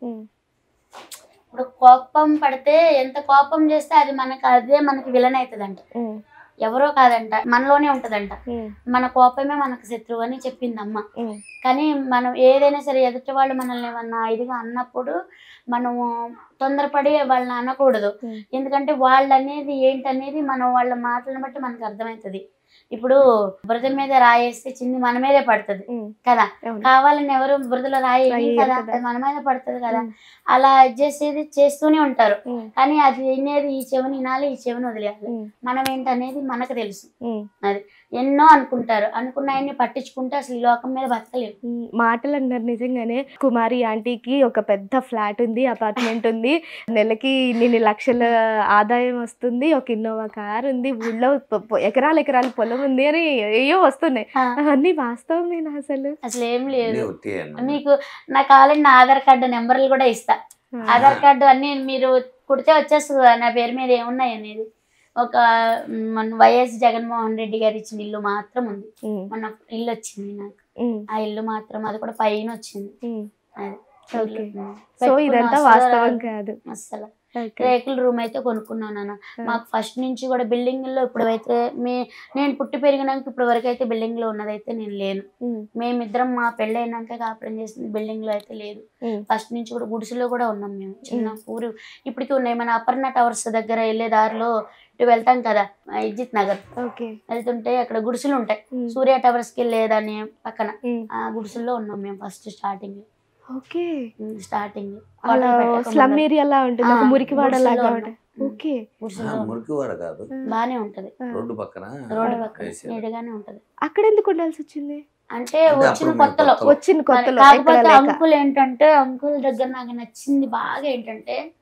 ఇప్పుడు కోపం పడితే ఎంత కోపం చేస్తే అది మనకు అదే మనకి విలన్ అవుతుందంట ఎవరో కాదంట మనలోనే ఉంటదంట మన కోపమే మనకు శత్రువు అని చెప్పింది అమ్మ కానీ మనం ఏదైనా సరే ఎదుటి వాళ్ళు మనల్ని ఏమన్నా ఇదిగా అన్నప్పుడు మనము తొందరపడి వాళ్ళని అనకూడదు Hmm. ఎందుకంటే వాళ్ళు అనేది ఏంటనేది మనం వాళ్ళ మాటలను బట్టి మనకు అర్థమవుతుంది ఇప్పుడు బురద మీద రాయేస్తే చింది మన మీదే పడుతుంది కదా కావాలని ఎవరు బురదలో రాయి రాయి కదా కదా. అది మన మీద పడుతుంది కదా Hmm. అలా ఇది చేసేది చేస్తూనే ఉంటారు కానీ అది వినేది ఈ చెవిని వినాలి ఈ చెవిని వదిలేయాలి మనం ఏంటనేది మనకు తెలుసు అది ఎన్నో అనుకుంటారు అనుకున్నాయన్ని పట్టించుకుంటే అసలు ఈ లోకం మీద బతకలేవు మాటలు అన్నారు నిజంగానే కుమారి ఆంటీకి ఒక పెద్ద ఫ్లాట్ ఉంది అపార్ట్మెంట్ ఉంది నెలకి ఇన్ని లక్షల ఆదాయం వస్తుంది ఒక ఇన్నోవా కార్ ఉంది ఊళ్ళో పొ- పొ- ఎకరాలు ఎకరాల పొలం ఉంది అని ఏయో వస్తున్నాయి ఆ, అవన్నీ వాస్తవమేనా అసలు అసలు ఏం లేదు అన్నీ ఉత్తియే అన్న. మీకు నాకు కావాలంటే నా ఆధార్ కార్డు నెంబర్లు కూడా ఇస్తా ఆధార్ కార్డు అన్ని మీరు కుడితే వచ్చేస్తుంది కదా నా పేరు మీద ఏమున్నాయి అనేది ఒక మ్, మన వైఎస్ జగన్మోహన్ రెడ్డి గారు ఇచ్చిన ఇల్లు మాత్రం ఉంది ఉమ్, మొన్న ఇల్లు వచ్చింది నాకు ఉమ్, ఆ ఇల్లు మాత్రం అది కూడా పైన వచ్చింది ఉమ్. అది ఓకే. ఇల్లు. సో ఇదంతా పెట్టుకున్న వాస్తవం అసలు కాదు అస్సలు ఓకే. రేకుల రూమ్ అయితే కొనుక్కున్నాను నాన్న మాకు ఫస్ట్ నుంచి కూడా బిల్డింగ్ లో ఇప్పుడు అయితే మే నేను పుట్టి పెరిగినాక ఇప్పుడు వరకు అయితే బిల్డింగ్ లో ఉన్నదైతే నేను లేను ఉమ్, మేమిద్దరం మా పెళ్ళి అయినాక కాపురం చేసింది బిల్డింగ్ లో అయితే లేదు ఉమ్, ఫస్ట్ నుంచి కూడా గుడిసెలో కూడా ఉన్నాం మేము చిన్న ఊరు ఇప్పటికీ ఉన్నాయి మన అపర్ణ టవర్స్ దగ్గర వెళ్ళే దారిలో ఇటు వెళ్తాం కదా ఆ ఇజ్జిత్ నగర్ ఓకే వెళ్తుంటే అక్కడ గుడిసెలు ఉంటాయి ఉమ్, సూర్య టవర్స్ కి వెళ్ళేదాన్ని పక్కన ఉమ్, ఆ గుడిసెల్లో ఉన్నాం మేము ఫస్ట్ స్టార్టింగ్ ఓకే స్టార్టింగ్ అలా స్లమ్ ఏరియా లా ఉంటుంది ఒక ఆ, మురికివాడ గుడిసెలో లాగా ఉన్నాం. ఉంటుంది ఓకే ఆ, గుడిసెలో మురికివాడ కాదు బానే ఉంటది ఆ. రోడ్డు పక్కన రోడ్డు పక్కన వేసారు. నీడగానే ఉంటది అక్కడ ఎందుకు ఉండాల్సి వచ్చింది అంటే అంటే వచ్చిన అప్పుడు మేము కొత్తలో కొత్తలో. వచ్చిన మరి కొత్తలో ఎక్కడ కాకపోతే లేక అంకుల్ ఏంటంటే అంకుల్ దగ్గర నాకు నచ్చింది బాగా ఏంటంటే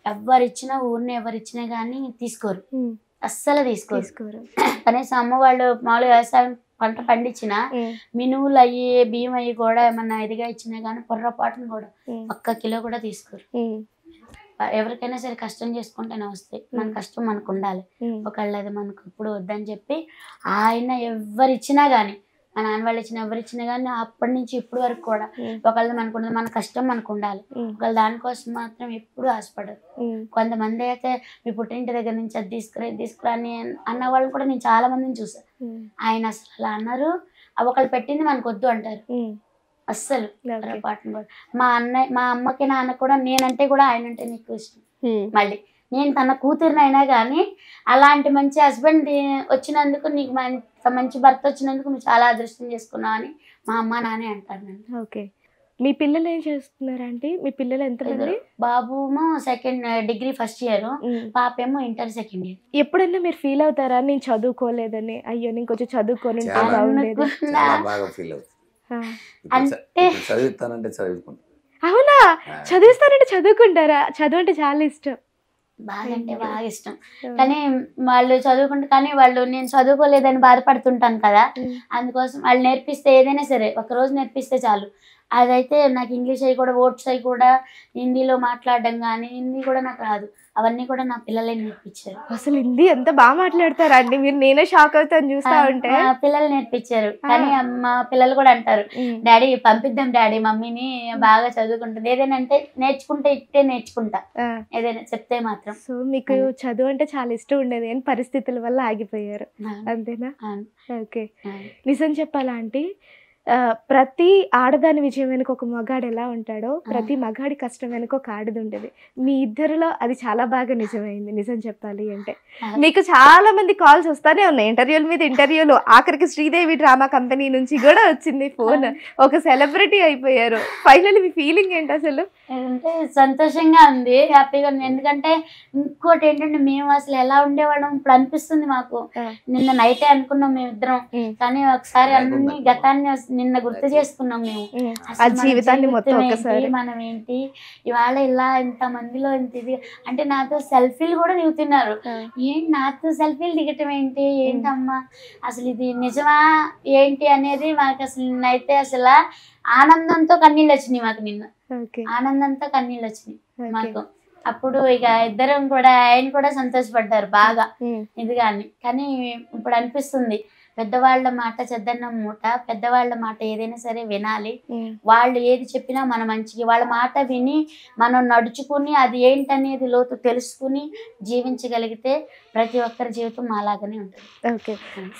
ఎవరు ఇచ్చినా ఊరిని ఎవరు ఇచ్చినా కానీ తీసుకోరు ఉమ్, అస్సలు తీసుకోరు తీసుకోరు కనీసం అమ్మ వాళ్ళు మామూలుగా వ్యవసాయం పంట పండించిన ఉమ్, మినువులు అయ్యి బియ్యం అయ్యి కూడా ఏమన్నా ఇదిగా ఇచ్చినా కానీ పొర్రపాటును కూడా ఉమ్, ఒక్క కిలో కూడా తీసుకోరు ఉమ్, ఎవరికైనా సరే కష్టం చేసుకుంటేనే వస్తాయి మన కష్టం మనకు ఉండాలి ఉమ్, ఒకళ్ళు అది మనకు ఇప్పుడు వద్దని చెప్పి ఆయన ఎవరు ఇచ్చినా కానీ మా నాన్న వాళ్ళు ఇచ్చిన ఎవరు ఇచ్చినా కానీ అప్పటి నుంచి ఇప్పటి వరకు కూడా ఉమ్, ఒకళ్ళు మనకు ఉండదు మన కష్టం మనకు ఉండాలి ఉమ్, ఒకళ్ళు దానికోసం మాత్రం ఎప్పుడు ఆశపడరు ఉమ్, కొంతమంది అయితే మీ పుట్టింటి దగ్గర నుంచి అది తీసుకురా ఇది తీసుకురా అని అన్న వాళ్ళని కూడా నేను చాలా మందిని చూసాను ఉమ్, ఆయన అసలు అలా అన్నారు అవి ఒకళ్ళు పెట్టింది మనకు వద్దు అంటారు ఉమ్, అస్సలు ఓకే. పొరపాటున కూడా మా అన్నయ్య మా అమ్మకి నాన్న కూడా నేనంటే కూడా ఆయన అంటే నీకు ఇష్టం ఉమ్, మళ్ళీ నేను తన కూతురినైనా కానీ అలాంటి మంచి హస్బెండ్ వచ్చినందుకు నీకు మంచి మంచి భర్త వచ్చినందుకు నువ్వు చాలా అదృష్టం చేసుకున్నావు అని మా అమ్మ నానే అంటారు నన్ను ఓకే మీ పిల్లలు ఏం చేస్తున్నారు ఆంటీ మీ పిల్లలు ఎంతమంది బాబుమో సెకండ్ డిగ్రీ ఫస్ట్ ఇయర్ ఉమ్. పాపేమో ఇంటర్ సెకండ్ ఇయర్ ఎప్పుడైనా మీరు ఫీల్ అవుతారా నేను చదువుకోలేదని అయ్యో నేను కొంచెం చదువుకొని ఉంటే చాలా. బాగుండేది అనుకున్నా చాలా బాగా ఫీల్ అవుతుంది ఆ. ఇప్పుడు చ- అంటే- ఇప్పుడు చదువుతానంటే చదువుకుంటా అవునా చదివిస్తానంటే చదువుకుంటారా చదువు అంటే చాలా ఇష్టం బాగా అంటే బాగా ఇష్టం కానీ వాళ్ళు చదువుకుంటే కానీ వాళ్ళు నేను చదువుకోలేదని బాధపడుతుంటాను కదా ఉమ్, అందుకోసం వాళ్ళు నేర్పిస్తే ఏదైనా సరే ఒక రోజు నేర్పిస్తే చాలు అదైతే నాకు ఇంగ్లీష్ అవి కూడా వర్డ్స్ అవి కూడా హిందీలో మాట్లాడడం కానీ హిందీ కూడా నాకు రాదు అవన్నీ కూడా నా పిల్లలే నేర్పించారు అసలు హిందీ ఎంత బాగా మాట్లాడతారా అండి మీరు నేనే షాక్ అవుతాను చూస్తా ఉంటే మా పిల్లలు నేర్పించారు కానీ మా పిల్లలు కూడా అంటారు ఉమ్, డాడీ పంపిద్దాం డాడీ మమ్మీని బాగా చదువుకుంటుంది ఏదైనా అంటే నేర్చుకుంటే ఇట్టే నేర్చుకుంటా ఆ. ఏదైనా చెప్తే మాత్రం సో మీకు చదువు అంటే చాలా ఇష్టం ఉండేది కానీ పరిస్థితుల వల్ల ఆగిపోయారు అంతేనా అవును, ఓకే అవును. నిజం చెప్పాలా ఆంటీ ఆ, ప్రతి ఆడదాని విజయం వెనుక ఒక మగాడు ఎలా ఉంటాడో ప్రతి మగాడి కష్టం వెనుక ఒక ఆడది ఉంటుంది మీ ఇద్దరిలో అది చాలా బాగా నిజమైంది నిజం చెప్పాలి అంటే అవును. మీకు చాలా మంది కాల్స్ వస్తానే ఉన్నాయి ఇంటర్వ్యూల మీద ఇంటర్వ్యూలు ఆఖరికి శ్రీదేవి డ్రామా కంపెనీ నుంచి కూడా వచ్చింది ఫోన్ ఒక సెలబ్రిటీ అయిపోయారు ఫైనల్ మీ ఫీలింగ్ ఏంటి అసలు అంటే సంతోషంగా ఉంది హ్యాపీగా ఉంది ఎందుకంటే ఇంకోటి ఏంటంటే మేము అసలు ఎలా ఉండేవాళ్ళం ఇప్పుడు అనిపిస్తుంది మాకు ఆ. నిన్న నైటే అనుకున్నాం మేమిద్దరం ఉమ్, కానీ ఒకసారి అన్ని గతాన్ని అస- నిన్న గుర్తు చేసుకున్నాం మేము ఉమ్. అసలు ఆ మన జీవితాన్ని మొత్తం జీవితం ఏంటి, ఒకసారి మనం ఏంటి ఇవాళ ఇలా ఇంత మందిలో ఇంత ఇది అంటే నాతో సెల్ఫీలు కూడా దిగుతున్నారు ఆ, ఏంటి నాతో సెల్ఫీలు దిగటం ఏంటి ఏంటమ్మా అసలు ఇది నిజమా ఏంటి అనేది మాకు అసలు నిన్నైతే అసలు ఆనందంతో కన్నీళ్ళు వచ్చినాయి మాకు నిన్న ఓకే ఆనందంతో కన్నీళ్ళు వచ్చినాయి ఓకే మాకు అప్పుడు ఇక ఇద్దరం కూడా ఆయన కూడా సంతోషపడ్డారు బాగా ఉమ్, ఇది కానీ కానీ ఇప్పుడు అనిపిస్తుంది పెద్దవాళ్ళ మాట చెద్దన్న మూట పెద్దవాళ్ళ మాట ఏదైనా సరే వినాలి ఉమ్, వాళ్ళు ఏది చెప్పినా మన మంచికి వాళ్ళ మాట విని మనం నడుచుకుని అది ఏంటనేది లోతు తెలుసుకుని జీవించగలిగితే ప్రతి ఒక్కరి జీవితం అలాగనే ఉంటుంది ఓకే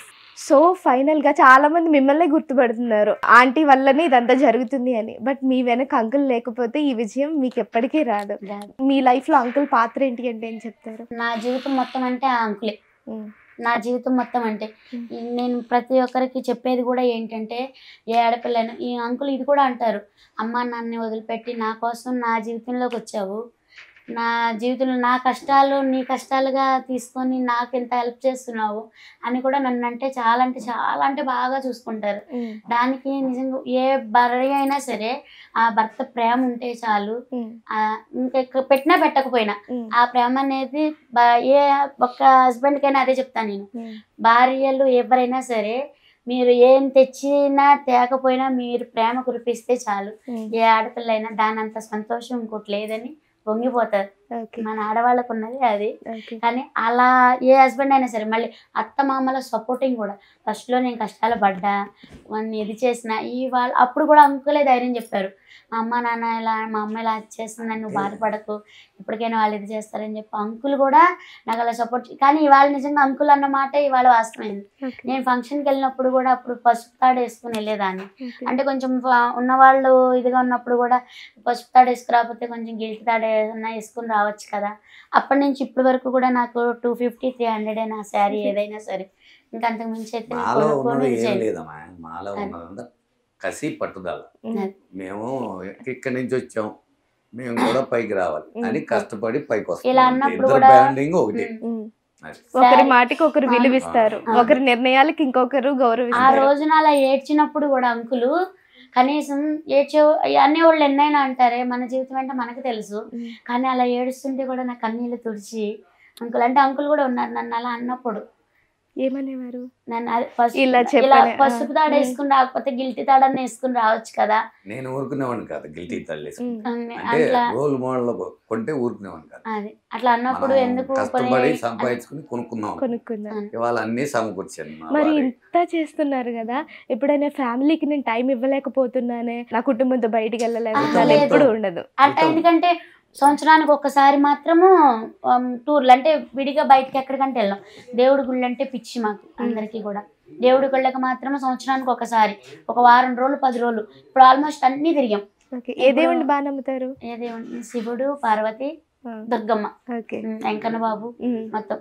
సో ఫైనల్ గా చాలా మంది మిమ్మల్ని గుర్తుపడుతున్నారు ఆంటీ వల్లనే ఇదంతా జరుగుతుంది అని బట్ మీ వెనక అంకుల్ లేకపోతే ఈ విజయం మీకు ఎప్పటికీ రాదు మీ లైఫ్ లో అంకుల్ పాత్ర ఏంటి అంటే ఏం చెప్తారు నా జీవితం మొత్తం అంటే ఆ అంకులే ఉమ్, నా జీవితం మొత్తం అంటే Hmm. నేను ప్రతి ఒక్కరికి చెప్పేది కూడా ఏంటంటే ఏ ఆడపిల్లని ఈ అంకుల్ ఇది కూడా అంటారు అమ్మ నాన్నని వదిలిపెట్టి నా కోసం నా జీవితంలోకి వచ్చావు నా జీవితంలో నా కష్టాలు నీ కష్టాలుగా తీసుకొని నాకు ఎంత హెల్ప్ చేస్తున్నావు అని కూడా నన్ను అంటే చాలా అంటే చాలా అంటే బాగా చూసుకుంటారు ఉమ్, దానికి నిజంగా ఏ భార్య అయినా సరే ఆ భర్త ప్రేమ ఉంటే చాలు ఉమ్, ఆ ఇంకా ఎక్క- పెట్టినా పెట్టకపోయినా ఉమ్, ఆ ప్రేమ అనేది బా- ఏ ఒక్క హస్బెండ్కైనా అదే చెప్తాను నేను ఉమ్, భార్యలు ఎవరైనా సరే మీరు ఏం తెచ్చినా తేకపోయినా మీరు ప్రేమ కురిపిస్తే చాలు ఉమ్, ఏ ఆడపిల్ల అయినా దాని అంత సంతోషం ఇంకోటి లేదని పొంగిపోతారు ఓకే మన ఆడవాళ్ళకు ఉన్నది అది ఓకే కానీ అలా ఏ హస్బెండ్ అయినా సరే మళ్ళీ అత్త మామల సపోర్టింగ్ కూడా ఫస్ట్లో నేను కష్టాలు పడ్డా వాడిని ఇది చేసిన ఈ వాళ్ళు అప్పుడు కూడా అంకులే ధైర్యం చెప్పారు మా అమ్మ నాన్న ఇలా మా అమ్మ ఇలా చేస్తుందని నువ్వు బాధపడకు ఇప్పటికైనా వాళ్ళు ఇది చేస్తారని చెప్పి అంకుల్ కూడా నాకు అలా సపోర్ట్ కానీ ఇవాళ నిజంగా అంకుల్ అన్న మాట ఇవాళ వాస్తవమైంది ఓకే నేను ఫంక్షన్కి వెళ్ళినప్పుడు కూడా అప్పుడు పసుపు తాడు వేసుకుని వెళ్ళేదాన్ని ఓకే అంటే కొంచెం ఫ- ఉన్నవాళ్ళు ఇదిగా ఉన్నప్పుడు కూడా పసుపు తాడు వేసుకురాకపోతే కొంచెం గిల్ట్ తాడు ఏదన్నా వేసుకుని రావచ్చు కదా అప్పటి నుంచి ఇప్పటి వరకు కూడా నాకు టూ ఫిఫ్టీ త్రీ హండ్రెడ్ నా శారీ ఏదైనా సరే ఇంకా అంతకు మించి అయితే నేను మాలో కొనుక్కొని ఉన్నది ఇది ఏం చేయను. లేదమ్మా మాలో ఉన్నదంతా కసి పట్టుదల ఉమ్, మేము ఇక్కడి నుంచి వచ్చాం మేము కూడా పైకి రావాలి అని కష్టపడి పైకి వస్తాం ఇలా అంతే. అన్నప్పుడు ఇద్దరు కూడా- బ్యాండింగ్ ఒకటి ఉమ్. ఉమ్. అది. ఒకరి శారీ- మాటకి ఒకరు ఆ. విలువిస్తారు ఆ. ఒకరి నిర్ణయాలకి ఇంకొకరు ఆ గౌరవిస్తారు రోజున అలా ఏడ్చినప్పుడు కూడా అంకులు కనీసం ఏడ్చే అనే వాళ్ళు ఎన్నైనా అంటారే మన జీవితం అంటే మనకు తెలుసు ఉమ్. కానీ అలా ఏడుస్తుంటే కూడా నా కన్నీళ్ళు తుడిచి అంకుల్ అంటే అంకుల్ కూడా ఉన్నారు నన్ను అలా అన్నప్పుడు ఏమనేవారు నన్ను అది పసుపు- ఇలా ఇలా చెప్పనే, పసుపు ఆ. తాడు వేసుకుని రాకపోతే గిల్టీ తాడని వేసుకుని రావచ్చు కదా నేను ఊరుకునేవాడిని కాదు గిల్టీ తల్లి ఉమ్. అని అంటే అట్లా రోల్ మోడల్ కొంటే ఊరుకునేవాడిని కాదు అది అట్లా అన్నప్పుడు మనం ఎందుకు కష్టపడి కొని- సంపాదించుకుని కొనుక్కుందాం కొనుక్కున్నా ఇవాళ అన్ని సమకూర్చాను మా మరి వారి. ఇంత చేస్తున్నారు కదా ఎప్పుడైనా ఫ్యామిలీకి నేను టైం ఇవ్వలేకపోతున్నానే నా కుటుంబంతో బయటికి వెళ్ళలేదు లేదు. ఎప్పుడు ఉండదు అంటే ఎందుకంటే సంవత్సరానికి ఒక్కసారి మాత్రము ఉమ్, టూర్లు అంటే విడిగా బయటకి ఎక్కడికంటే వెళ్ళాం దేవుడి గుళ్ళు అంటే పిచ్చి మాకు అందరికీ కూడా దేవుడి గుళ్ళకి మాత్రం సంవత్సరానికి ఒకసారి ఒక వారం రోజులు పది రోజులు ఇప్పుడు ఆల్మోస్ట్ అన్ని తిరిగాం ఓకే ఏ దేవుడిని బాగా నమ్ముతారు ఏ దేవుడు శివుడు పార్వతి ఆ, దుర్గమ్మ ఓకే ఉమ్, వెంకన్న బాబు ఉమ్. మొత్తం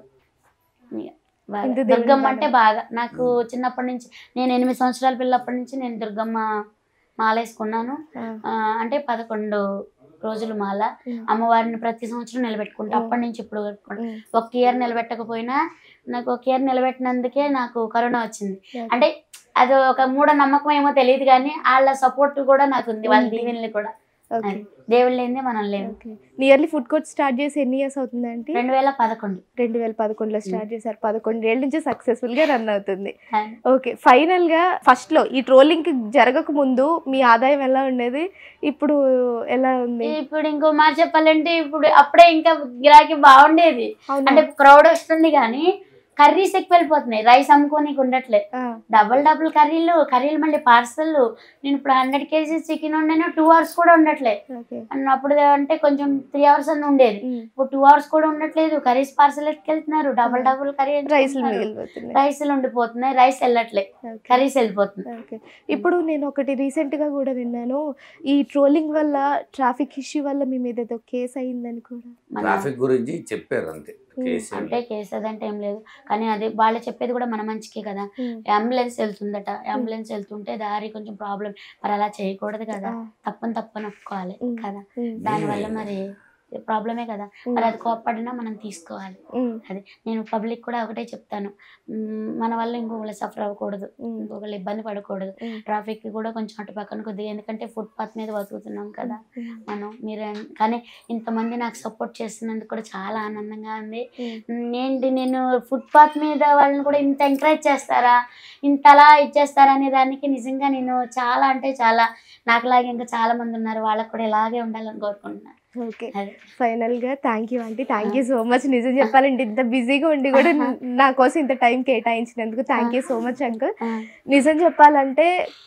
ఇక బాగా. ఇంత దేవుడిని దుర్గమ్మ బాగా అంటే బాగా నాకు చిన్నప్పటి నుంచి నేను ఎనిమిది సంవత్సరాల పిల్లప్పటి నుంచి నేను దుర్గమ్మ మాల వేసుకున్నాను ఆ, ఆ, అంటే పదకొండు రోజులు మాల ఉమ్. అమ్మవారిని ప్రతి సంవత్సరం నిలబెట్టుకుంటా ఉమ్. అప్పటి నుంచి ఇప్పుడు వరకు ఉమ్. ఒక ఇయర్ నిలబెట్టకపోయినా నాకు ఒక ఇయర్ నిలబెట్టినందుకే నాకు కరోనా వచ్చింది Okay. అంటే అది ఒక మూఢ నమ్మకం ఏమో తెలియదు కానీ వాళ్ళ సపోర్ట్ కూడా నాకు ఉంది వాళ్ళ ఉంది. దీవెనలు కూడా ఓకే అది. దేవుళ్ళు లేనిదే మనం లేము okay nearly food court start చేసి ఎన్ని ఇయర్స్ అవుతుంది అంటే రెండు వేల పదకొండు రెండు వేల పదకొండులో స్టార్ట్ చేశారు పదకొండు ఏళ్ళ నుంచి సక్సెస్ఫుల్ గా రన్ అవుతుంది అది. ఓకే ఫైనల్ గా ఫస్ట్ లో ఈ ట్రోలింగ్ జరగక ముందు మీ ఆదాయం ఎలా ఉండేది ఇప్పుడు ఎలా ఉంది ఇప్పుడు ఇంకో మాట చెప్పాలంటే ఇప్పుడు అప్పుడే ఇంకా గిరాకీ బాగుండేది అవునా? అంటే క్రౌడ్ వస్తుంది కానీ కర్రీస్ ఎక్కువ వెళ్ళిపోతున్నాయి రైస్ అమ్ముకోనికి ఉండట్లే ఆ, డబుల్ డబుల్ కర్రీలు కర్రీలు మళ్ళీ పార్సల్ నేను ఇప్పుడు హండ్రెడ్ కేజీస్ చికెన్ వండాను టూ అవర్స్ కూడా ఉండట్లే ఓకే అన్నప్పుడు అంటే కొంచెం త్రీ అవర్స్ అని ఉండేది ఉమ్. ఇప్పుడు టూ అవర్స్ కూడా ఉండట్లేదు కర్రీస్ పార్సల్ ఎట్టుకెళ్తున్నారు డబుల్ డబుల్ కర్రీ రైస్లు మిగిలిపోతున్నాయి రైస్లు ఉండిపోతున్నాయి రైస్ వెళ్ళట్లే ఓకే. కర్రీస్ వెళ్ళిపోతుంది ఓకే ఇప్పుడు నేను ఒకటి రీసెంట్ గా కూడా విన్నాను ఈ ట్రోలింగ్ వల్ల ట్రాఫిక్ ఇష్యూ వల్ల మీ మీద ఏదో కేసు అయిందని కూడా మన ట్రాఫిక్ గురించి చెప్పారు అంతే కేసు ఏం అంటే కేసు అదంటే ఏం లేదు కానీ అది వాళ్ళు చెప్పేది కూడా మన మంచికే కదా ఉమ్. అంబులెన్స్ వెళ్తుందట అంబులెన్స్ వెళ్తుంటే దారి కొంచెం ప్రాబ్లం మరి అలా చేయకూడదు కదా ఆ, తప్పని తప్పని ఒప్పుకోవాలి ఉమ్. కదా ఉమ్. దానివల్ల మరి ప్రాబ్లమే కదా ఉమ్. మరి అది కోప్పడినా మనం తీసుకోవాలి ఉమ్. అది నేను పబ్లిక్ కూడా ఒకటే చెప్తాను మ్మ్, మన వల్ల ఇంకొకళ్ళు సఫర్ అవ్వకూడదు ఉమ్. ఇంకొకళ్ళు ఇబ్బంది పడకూడదు ఉమ్. ట్రాఫిక్ కూడా కొంచెం అటు పక్కన కొద్దిగా ఎందుకంటే ఫుట్పాత్ మీద బతుకుతున్నాం కదా ఉమ్. మనం మీరు కానీ ఇంతమంది నాకు సపోర్ట్ చేస్తున్నందుకు కూడా చాలా ఆనందంగా ఉంది ఉమ్. ఏంటి నేను ఫుట్పాత్ మీద వాళ్ళని కూడా ఇంత ఎంకరేజ్ చేస్తారా ఇంత అలా ఇచ్చేస్తారా అనే దానికి నిజంగా నేను చాలా అంటే చాలా నాకులాగే ఇంకా చాలా మంది ఉన్నారు వాళ్ళకి కూడా ఇలాగే ఉండాలని కోరుకుంటున్నాను ఓకే అది ఫైనల్ గా thank you aunty thank you so much నిజం చెప్పాలంటే ఇంత బిజీగా ఉండి కూడా నా కోసం ఇంత టైం కేటాయించినందుకు thank you so much uncle ఆ, నిజం చెప్పాలంటే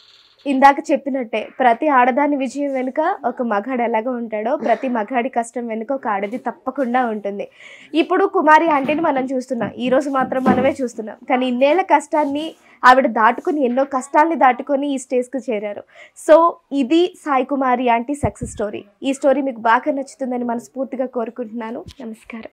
ఇందాక చెప్పినట్టే ప్రతి ఆడదాని విజయం వెనుక ఒక మగాడు ఎలాగ ఉంటాడో ప్రతి మగాడి కష్టం వెనుక ఒక ఆడది తప్పకుండా ఉంటుంది ఇప్పుడు కుమారి ఆంటీని మనం చూస్తున్నాం ఈ రోజు మాత్రం మనమే చూస్తున్నాం కానీ ఇన్నేళ్ల కష్టాన్ని ఆవిడ దాటుకుని ఎన్నో కష్టాల్ని దాటుకొని ఈ స్టేజ్కి చేరారు సో ఇది Sai Kumari aunty success story ఈ స్టోరీ మీకు బాగా నచ్చుతుందని మనస్ఫూర్తిగా కోరుకుంటున్నాను నమస్కారం